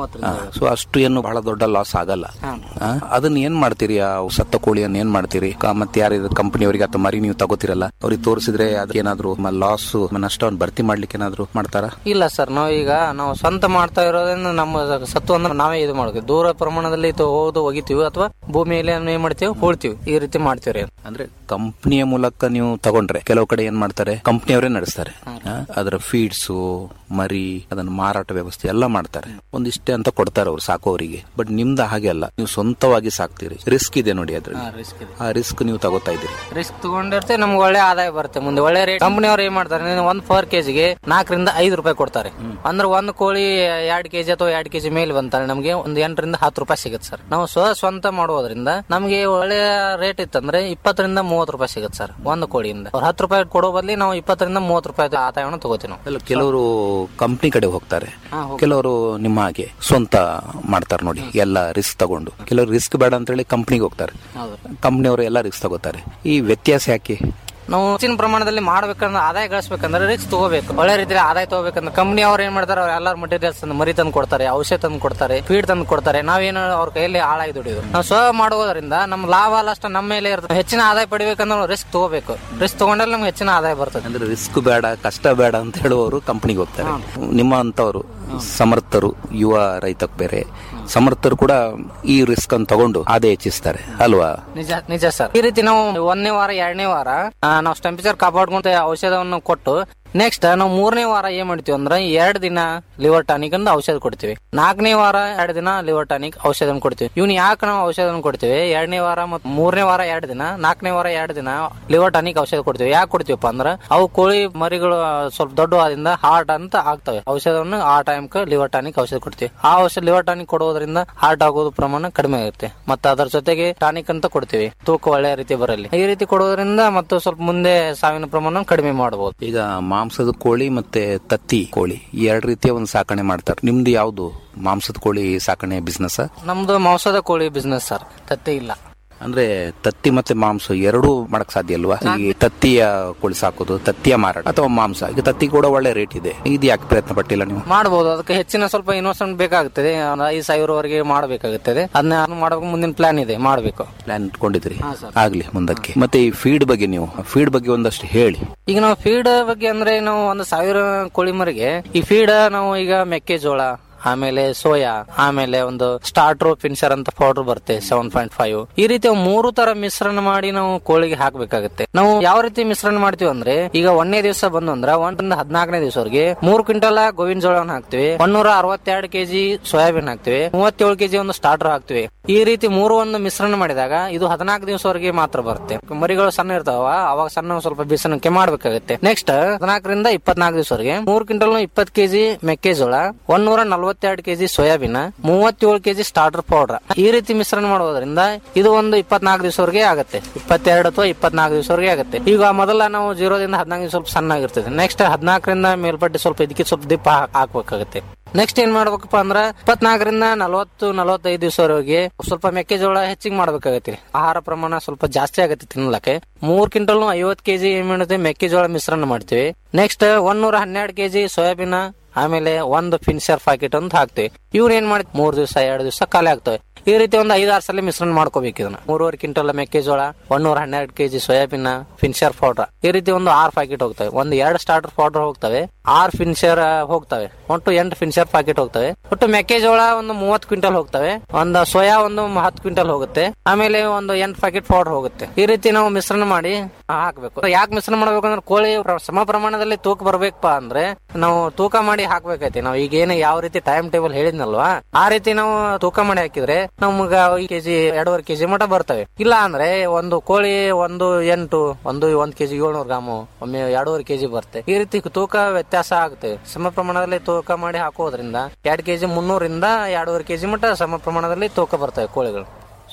ಸೊ ಅಷ್ಟು ಏನು ಬಹಳ ದೊಡ್ಡ ಲಾಸ್ ಆಗಲ್ಲ ಆ, ಅದನ್ನ ಏನ್ ಮಾಡ್ತೀರಿ ಆ ಸತ್ತ ಕೋಳಿಯನ್ನ ಏನ್ ಮಾಡ್ತೀರಿ ಕ- ಮತ್ತೆ ಯಾರು ಕಂಪನಿಯವರಿಗೆ ಅಥವಾ ಮರಿ ನೀವು ತಗೋತಿರಲ್ಲ ಅವ್ರಿಗೆ ತೋರಿಸಿದ್ರೆ ಅದಕ್ಕೆ ಏನಾದ್ರು ಲಾಸ್ ನಷ್ಟವನ್ನು ಭರ್ತಿ ಮಾಡ್ಲಿಕ್ಕೆ ಏನಾದ್ರು ಮಾಡ್ತಾರಾ ಇಲ್ಲ ಸರ್ ನಾವು ಈಗ ನಾವು ಸ್ವಂತ ಮಾಡ್ತಾ ಇರೋದ್ರಿಂದ ನಮ್ಮ ಸತ್ತು ಅಂದ್ರೆ ನಾವೇ ಇದು ಮಾಡ್ತೀವಿ ದೂರ ಪ್ರಮಾಣದಲ್ಲಿ ಇದು ಹೋದು ಒಗಿತೀವಿ ಅಥವಾ ಭೂಮಿಯಲ್ಲಿ ಏನ್ ಮಾಡ್ತೀವಿ ಹೂಳ್ತೀವಿ ಈ ರೀತಿ ಮಾಡ್ತೀವಿ ಅಂದ್ರೆ ಕಂಪನಿಯ ಮೂಲಕ ನೀವು ತಗೊಂಡ್ರೆ ಕೆಲವು ಕಡೆ ಏನ್ ಮಾಡ್ತಾರೆ ಕಂಪನಿಯವರೇ ನಡೆಸ್ತಾರೆ ಆ, ಅದರ ಫೀಡ್ಸ್ ಮರಿ ಅದನ್ನ ಮಾರಾಟ ವ್ಯವಸ್ಥೆ ಎಲ್ಲ ಮಾಡ್ತಾರೆ ಒಂದಿಷ್ಟೇ ಅಂತ ಕೊಡ್ತಾರೆ ಅವ್ರು ಸಾಕೋರಿಗೆ ಬಟ್ ನಿಮ್ದು ಹಾಗೆ ಅಲ್ಲ ನೀವು ಸ್ವಂತವಾಗಿ ಸಾಕ್ತೀರಿ ರಿಸ್ಕ್ ಇದೆ ನೋಡಿ ಅದ್ರಲ್ಲಿ ರಿಸ್ಕ್ ಇದೆ ಆ ರಿಸ್ಕ್ ನೀವು ತಗೋತಾ ಇದ್ದೀರಿ ರಿಸ್ಕ್ ತಗೊಂಡಿರ್ತೆ ನಮ್ಗೆ ಒಳ್ಳೆ ಆದಾಯ ಬರುತ್ತೆ ಮುಂದೆ ಒಳ್ಳೆ ರೇಟ್ ಕಂಪನಿಯವ್ರು ಏನ್ ಮಾಡ್ತಾರೆ ನೀನು ಒಂದ್ ಪರ್ ಕೆಜಿಗೆ ನಾಲ್ಕರಿಂದ ಐದು ರೂಪಾಯಿ ಕೊಡ್ತಾರೆ ಅಂದ್ರೆ ಒಂದ್ ಕೋಳಿ ಎರಡ್ ಕೆಜಿ ಅಥವಾ ಎರಡ್ ಕೆಜಿ ಮೇಲೆ ಬಂತಾರೆ ನಮಗೆ ಒಂದು ಎಂಟರಿಂದ ಹತ್ತು ರೂಪಾಯಿ ಸಿಗುತ್ತೆ ಸರ್ ನಾವು ಸ್ವ ಸ್ವಂತ ಮಾಡುವುದರಿಂದ ನಮಗೆ ಒಳ್ಳೆ ರೇಟ್ ಇತ್ತಂದ್ರೆ ಇಪ್ಪತ್ತರಿಂದ ಮೂವತ್ತು ರೂಪಾಯಿ ಸಿಗುತ್ತೆ ಸರ್ ಒಂದು ಕೋಳಿಯಿಂದ ಅವ್ರು ಹತ್ತು ರೂಪಾಯಿ ಕೊಡೋ ಬದಲಿ ನಾವು ಇಪ್ಪತ್ತರಿಂದ ಮೂವತ್ತು ರೂಪಾಯಿ ಆದಾಯವನ್ನು ತಗೋತೀವಿ ನಾವು ಅಲ್ಲ ಕೆಲವರು ಕಂಪ್ನಿ ಕಡೆ ಹೋಗ್ತಾರೆ ಕೆಲವರು ನಿಮ್ಮ ಹಾಗೆ ಸ್ವಂತ ಮಾಡ್ತಾರೆ ನೋಡಿ ಎಲ್ಲ ರಿಸ್ಕ್ ತಗೊಂಡು ಕೆಲವರು ರಿಸ್ಕ್ ಬೇಡ ಅಂತ ಹೇಳಿ ಕಂಪ್ನಿಗೆ ಹೋಗ್ತಾರೆ ಹೌದು ಕಂಪ್ನಿಯವರು ಎಲ್ಲ ರಿಸ್ಕ್ ತಗೋತಾರೆ ಈ ವ್ಯತ್ಯಾಸ ಯಾಕೆ ನಾವು ಹೆಚ್ಚಿನ ಪ್ರಮಾಣದಲ್ಲಿ ಮಾಡ್ಬೇಕಂದ್ರೆ ಆದಾಯ ಗಳಿಸ್ಬೇಕಂದ್ರೆ ರಿಸ್ಕ್ ತಗೋಬೇಕು ಒಳ್ಳೆ ರೀತಿಯಲ್ಲಿ ಆದಾಯ ತಗೋಬೇಕಂದ್ರೆ ಕಂಪನಿ ಅವ್ರು ಏನ್ ಮಾಡ್ತಾರೆ ಅವ್ರು ಎಲ್ಲಾರು ಮಟೀರಿಯಲ್ಸ್ ಮರಿ ತಂದು ಕೊಡ್ತಾರೆ ಔಷಧ ತಂದು ಕೊಡ್ತಾರೆ ಫೀಡ್ ತಂದು ಕೊಡ್ತಾರೆ ನಾವೇನು ಅವ್ರ ಕೈಯಲ್ಲಿ ಹಾಳಾಗಿ ದುಡಿಯೋದು ನಾವು ಸ್ವ ಮಾಡುವುದರಿಂದ ನಮ್ಮ ಲಾಭ ಅಷ್ಟ ನಮ್ಮ ಮೇಲೆ ಇರ್ತದೆ ಹೆಚ್ಚಿನ ಆದಾಯ ಪಡಿಬೇಕಂದ್ರೆ ನಾವು ರಿಸ್ಕ್ ತಗೋಬೇಕು ರಿಸ್ಕ್ ತಗೊಂಡ್ರೆ ನಮ್ಗೆ ಹೆಚ್ಚಿನ ಆದಾಯ ಬರ್ತದೆ ಅಂದ್ರೆ ರಿಸ್ಕ್ ಬೇಡ ಕಷ್ಟ ಬೇಡ ಅಂತ ಹೇಳುವವರು ಕಂಪನಿಗೆ ಹೋಗ್ತಾರೆ ನಿಮ್ಮ ಅಂತವರು ಸಮರ್ಥರು ಯುವ ರೈತಕ್ ಬೇರೆ ಸಮರ್ಥರು ಕೂಡ ಈ ರಿಸ್ಕ್ ಅನ್ನು ತಗೊಂಡು ಆದಾಯ ಹೆಚ್ಚಿಸ್ತಾರೆ ಅಲ್ವಾ ನಿಜ ನಿಜ ಸರ್ ಈ ರೀತಿ ನಾವು ಒಂದನೇ ವಾರ ಎರಡನೇ ವಾರ ಆ, ನಾವು ಟೆಂಪರೇಚರ್ ಕಾಪಾಡ್ಕೊಂತ ಔಷಧವನ್ನು ಕೊಟ್ಟು ನೆಕ್ಸ್ಟ್ ನಾವು ಮೂರನೇ ವಾರ ಏನ್ ಮಾಡ್ತೀವಿ ಅಂದ್ರೆ ಎರಡು ದಿನ ಲಿವರ್ ಟಾನಿಕ್ ಅಂತ ಔಷಧ ಕೊಡ್ತೀವಿ ನಾಲ್ಕನೇ ವಾರ ಎರಡು ದಿನ ಲಿವರ್ ಟಾನಿಕ್ ಔಷಧ ಕೊಡ್ತೀವಿ ಇವ್ನ ಯಾಕೆ ನಾವು ಔಷಧ ಕೊಡ್ತೀವಿ ಎರಡನೇ ವಾರ ಮತ್ತು ಮೂರನೇ ವಾರ ಎರಡು ದಿನ ನಾಲ್ಕನೇ ವಾರ ಎರಡು ದಿನ ಲಿವರ್ ಟಾನಿಕ್ ಔಷಧ ಕೊಡ್ತೀವಿ ಯಾಕೆ ಕೊಡ್ತೀವಪ್ಪ ಅಂದ್ರೆ ಅವು ಕೋಳಿ ಮರಿಗಳು ಸ್ವಲ್ಪ ದೊಡ್ಡವಾದಿಂದ ಹಾರ್ಟ್ ಅಂತ ಆಗ್ತವೆ ಔಷಧವನ್ನು ಆ ಟೈಮ್ಗೆ ಲಿವರ್ ಟಾನಿಕ್ ಔಷಧ ಕೊಡ್ತೀವಿ ಆ ಔಷಧ ಲಿವರ್ ಟಾನಿಕ್ ಕೊಡೋದ್ರಿಂದ ಹಾರ್ಟ್ ಆಗೋದು ಪ್ರಮಾಣ ಕಡಿಮೆ ಆಗುತ್ತೆ ಮತ್ತೆ ಅದರ ಜೊತೆಗೆ ಟಾನಿಕ್ ಅಂತ ಕೊಡ್ತೀವಿ ತೂಕ ಒಳ್ಳೆ ರೀತಿ ಬರಲಿ ಈ ರೀತಿ ಕೊಡೋದ್ರಿಂದ ಮತ್ತು ಸ್ವಲ್ಪ ಮುಂದೆ ಸಾವಿನ ಪ್ರಮಾಣ ಕಡಿಮೆ ಮಾಡಬಹುದು ಈಗ ಮಾಂಸದ ಕೋಳಿ ಮತ್ತೆ ತತ್ತಿ ಕೋಳಿ ಈ ಎರಡು ರೀತಿಯ ಒಂದು ಸಾಕಣೆ ಮಾಡ್ತಾರೆ ನಿಮ್ದು ಯಾವ್ದು ಮಾಂಸದ ಕೋಳಿ ಸಾಕಣೆ ಬಿಸ್ನೆಸ್ ನಮ್ದು ಮಾಂಸದ ಕೋಳಿ ಬಿಸ್ನೆಸ್ ಸರ್ ತತ್ತೆ ಇಲ್ಲ ಅಂದ್ರೆ ತತ್ತಿ ಮತ್ತೆ ಮಾಂಸ ಎರಡೂ ಮಾಡಕ್ ಸಾಧ್ಯ ಅಲ್ವಾ ಈ ತತ್ತಿಯ ಕೋಳಿ ಸಾಕೋದು ತತ್ತಿಯ ಮಾರಾಟ ಅಥವಾ ಮಾಂಸ ಈಗ ತತ್ತಿ ಕೂಡ ಒಳ್ಳೆ ರೇಟ್ ಇದೆ ಇದು ಯಾಕೆ ಪ್ರಯತ್ನ ಪಟ್ಟಿಲ್ಲ ನೀವು ಮಾಡಬಹುದು ಅದಕ್ಕೆ ಹೆಚ್ಚಿನ ಸ್ವಲ್ಪ ಇನ್ವೆಸ್ಟ್ಮೆಂಟ್ ಬೇಕಾಗುತ್ತದೆ ಒಂದು ಐದು ಸಾವಿರವರೆಗೆ ಮಾಡಬೇಕಾಗುತ್ತದೆ ಅದನ್ನ ಮಾಡಬೇಕು ಮುಂದಿನ ಪ್ಲಾನ್ ಇದೆ ಮಾಡಬೇಕು ಪ್ಲಾನ್ ಇಟ್ಕೊಂಡಿದ್ರಿ ಆಗ್ಲಿ ಮುಂದಕ್ಕೆ ಮತ್ತೆ ಈ ಫೀಡ್ ಬಗ್ಗೆ ನೀವು ಫೀಡ್ ಬಗ್ಗೆ ಒಂದಷ್ಟು ಹೇಳಿ ಈಗ ನಾವು ಫೀಡ್ ಬಗ್ಗೆ ಅಂದ್ರೆ ನಾವು ಒಂದು ಸಾವಿರ ಕೋಳಿ ಮರಿಗೆ ಈ ಫೀಡ್ ನಾವು ಈಗ ಮೆಕ್ಕೆಜೋಳ ಆಮೇಲೆ ಸೋಯಾ ಆಮೇಲೆ ಒಂದು ಸ್ಟಾರ್ಟ್ರೋ ಫಿನ್ಸರ್ ಅಂತ ಪೌಡರ್ ಬರುತ್ತೆ ಸೆವೆನ್ ಪಾಯಿಂಟ್ ಫೈವ್ ಈ ರೀತಿ ಮೂರು ತರ ಮಿಶ್ರಣ ಮಾಡಿ ನಾವು ಕೋಳಿಗೆ ಹಾಕ್ಬೇಕಾಗುತ್ತೆ ನಾವು ಯಾವ ರೀತಿ ಮಿಶ್ರಣ ಮಾಡ್ತೀವಿ ಅಂದ್ರೆ ಈಗ ಒಂದನೇ ದಿವಸ ಬಂದು ಅಂದ್ರೆ ಒಂದರಿಂದ ಹದಿನಾಲ್ಕನೇ ದಿವಸವರೆಗೆ ಮೂರು ಕ್ವಿಂಟಲ್ ಗೋವಿನ ಜೋಳವನ್ನು ಹಾಕ್ತಿವಿ ಒಂದೂರ ಅರವತ್ತೆರಡು ಕೆಜಿ ಸೋಯಾಬೀನ್ ಹಾಕ್ತಿವಿ ಮೂವತ್ತೇಳು ಕೆಜಿ ಒಂದು ಸ್ಟಾರ್ಟರ್ ಹಾಕ್ತಿವಿ ಈ ರೀತಿ ಮೂರು ಒಂದು ಮಿಶ್ರಣ ಮಾಡಿದಾಗ ಇದು ಹದಿನಾಲ್ಕು ದಿವಸವರೆಗೆ ಮಾತ್ರ ಬರುತ್ತೆ ಮರಿಗಳು ಸಣ್ಣ ಇರ್ತಾವ ಅವಾಗ ಸಣ್ಣ ಸ್ವಲ್ಪ ಬಿಸನಕ್ಕೆ ಮಾಡ್ಬೇಕಾಗುತ್ತೆ ನೆಕ್ಸ್ಟ್ ಹದಿನಾಲ್ಕರಿಂದ ಇಪ್ಪತ್ನಾಲ್ಕು ದಿವಸವರೆಗೆ ಮೂರು ಕ್ವಿಂಟಲ್ ಇಪ್ಪತ್ತು ಕೆಜಿ ಮೆಕ್ಕೆಜೋಳ ಒಂದೂರ ನಲವತ್ತೆರಡು ಕೆಜಿ ಸೋಯಾಬೀನ್ ಮೂವತ್ತೇಳು ಕೆಜಿ ಸ್ಟಾರ್ಟರ್ ಪೌಡರ್ ಈ ರೀತಿ ಮಿಶ್ರಣ ಮಾಡೋದ್ರಿಂದ ಇದು ಒಂದು ಇಪ್ಪತ್ನಾಲ್ಕು ದಿವಸವರೆಗೆ ಆಗುತ್ತೆ ಇಪ್ಪತ್ತೆರಡು ಅಥವಾ ಇಪ್ಪತ್ನಾಲ್ಕು ದಿವಸವರೆಗೆ ಆಗುತ್ತೆ ಈಗ ಮೊದಲ ನಾವು ಜೀರೋದಿಂದ ಹದಿನಾಲ್ಕು ಸ್ವಲ್ಪ ಸಣ್ಣ ಆಗಿರ್ತದೆ ನೆಕ್ಸ್ಟ್ ಹದಿನಾಲ್ಕರಿಂದ ಮೇಲ್ಪಟ್ಟು ಸ್ವಲ್ಪ ಇದಕ್ಕೆ ಸ್ವಲ್ಪ ದಿಪ್ಪ ಹಾಕ್- ಹಾಕ್ಬೇಕಾಗುತ್ತೆ ನೆಕ್ಸ್ಟ್ ಏನ್ ಮಾಡ್ಬೇಕಪ್ಪ ಅಂದ್ರ ಇಪ್ಪತ್ನಾಲ್ಕರಿಂದ ನಲವತ್ತು ನಲವತ್ತೈದು ದಿವಸವರೆಗೆ ಸ್ವಲ್ಪ ಮೆಕ್ಕೆಜೋಳ ಹೆಚ್ಚಿಗೆ ಮಾಡ್ಬೇಕಾಗತ್ತೆ ಆಹಾರ ಪ್ರಮಾಣ ಸ್ವಲ್ಪ ಜಾಸ್ತಿ ಆಗುತ್ತೆ ತಿನ್ನಲಕ್ಕೆ ಮೂರ್ ಕ್ವಿಂಟಲ್ ಐವತ್ ಕೆಜಿ ಏನ್ ಮಾಡುತ್ತೆ ಮೆಕ್ಕೆಜೋಳ ಮಿಶ್ರಣ ಮಾಡ್ತೀವಿ ನೆಕ್ಸ್ಟ್ ಒಂದೂರ ಹನ್ನೆರಡು ಕೆಜಿ ಸೋಯಾಬೀನ್ ಆಮೇಲೆ ಒಂದು ಫಿನ್ಶರ್ ಪ್ಯಾಕೆಟ್ ಅಂತ ಹಾಕ್ತಿವಿ ಇವ್ರು ಏನ್ ಮಾಡಿ ಮೂರ್ ದಿವಸ ಎರಡು ದಿವಸ ಖಾಲಿ ಆಗ್ತವೆ ಈ ರೀತಿ ಒಂದು ಐದಾರು ಸಲ ಮಿಶ್ರಣ ಮಾಡ್ಕೋಬೇಕು ಇದನ್ನ ಮೂರುವರೆ ಕ್ವಿಂಟಲ್ ಮೆಕ್ಕೆಜೋಳ ಒಂದೂರ ಹನ್ನೆರಡು ಕೆಜಿ ಸೋಯಾಬೀನ್ ಫಿನ್ಶರ್ ಪೌಡರ್ ಈ ರೀತಿ ಒಂದು ಆರು ಪ್ಯಾಕೆಟ್ ಹೋಗ್ತವೆ ಒಂದು ಎರಡು ಸ್ಟಾರ್ಟರ್ ಪೌಡರ್ ಹೋಗ್ತವೆ ಆರು ಫಿನ್ಶರ್ ಹೋಗ್ತವೆ ಒಟ್ಟು ಎಂಟು ಫಿನ್ಶರ್ ಪ್ಯಾಕೆಟ್ ಹೋಗ್ತವೆ ಒಟ್ಟು ಮೆಕ್ಕೆಜೋಳ ಒಂದು ಮೂವತ್ತು ಕ್ವಿಂಟಲ್ ಹೋಗ್ತವೆ ಒಂದು ಸೋಯಾ ಒಂದು ಹತ್ತು ಕ್ವಿಂಟಲ್ ಹೋಗುತ್ತೆ ಆಮೇಲೆ ಒಂದು ಎಂಟು ಪ್ಯಾಕೆಟ್ ಪೌಡರ್ ಹೋಗುತ್ತೆ ಈ ರೀತಿ ನಾವು ಮಿಶ್ರಣ ಮಾಡಿ ಹಾಕ್ಬೇಕು ಯಾಕೆ ಮಿಶ್ರಣ ಮಾಡ್ಬೇಕಂದ್ರೆ ಕೋಳಿ ಪ್ರ- ಸಮ ಪ್ರಮಾಣದಲ್ಲಿ ತೂಕ ಬರ್ಬೇಕಪ್ಪ ಅಂದ್ರೆ ನಾವು ತೂಕ ಮಾಡಿ ಹಾಕ್ಬೇಕೈತಿ ನಾವು ಈಗ ಏನು ಯಾವ ರೀತಿ ಟೈಮ್ ಟೇಬಲ್ ಹೇಳಿದ್ನಲ್ವಾ ಆ ರೀತಿ ನಾವು ತೂಕ ಮಾಡಿ ಹಾಕಿದ್ರೆ ನಮ್ಗ ಐದು ಕೆಜಿ ಎರಡೂವರೆ ಕೆಜಿ ಮಟ ಬರ್ತವೆ ಇಲ್ಲ ಅಂದ್ರೆ ಒಂದು ಕೋಳಿ ಒಂದು ಎಂಟು ಒಂದು ಒಂದ್ ಕೆಜಿ ಏಳ್ನೂರು ಗ್ರಾಮು ಒಮ್ಮೆ ಎರಡೂವರೆ ಕೆಜಿ ಬರುತ್ತೆ ಈ ರೀತಿ ತೂಕ ವ್ಯತ್ಯಾಸ ಆಗುತ್ತೆ ಸಮ ಪ್ರಮಾಣದಲ್ಲಿ ತೂಕ ಮಾಡಿ ಹಾಕೋದ್ರಿಂದ ಎರಡ್ ಕೆಜಿ ಮುನ್ನೂರಿಂದ ಎರಡೂವರೆ ಕೆಜಿ ಮಟ ಸಮ ಪ್ರಮಾಣದಲ್ಲಿ ತೂಕ ಬರ್ತವೆ ಕೋಳಿಗಳು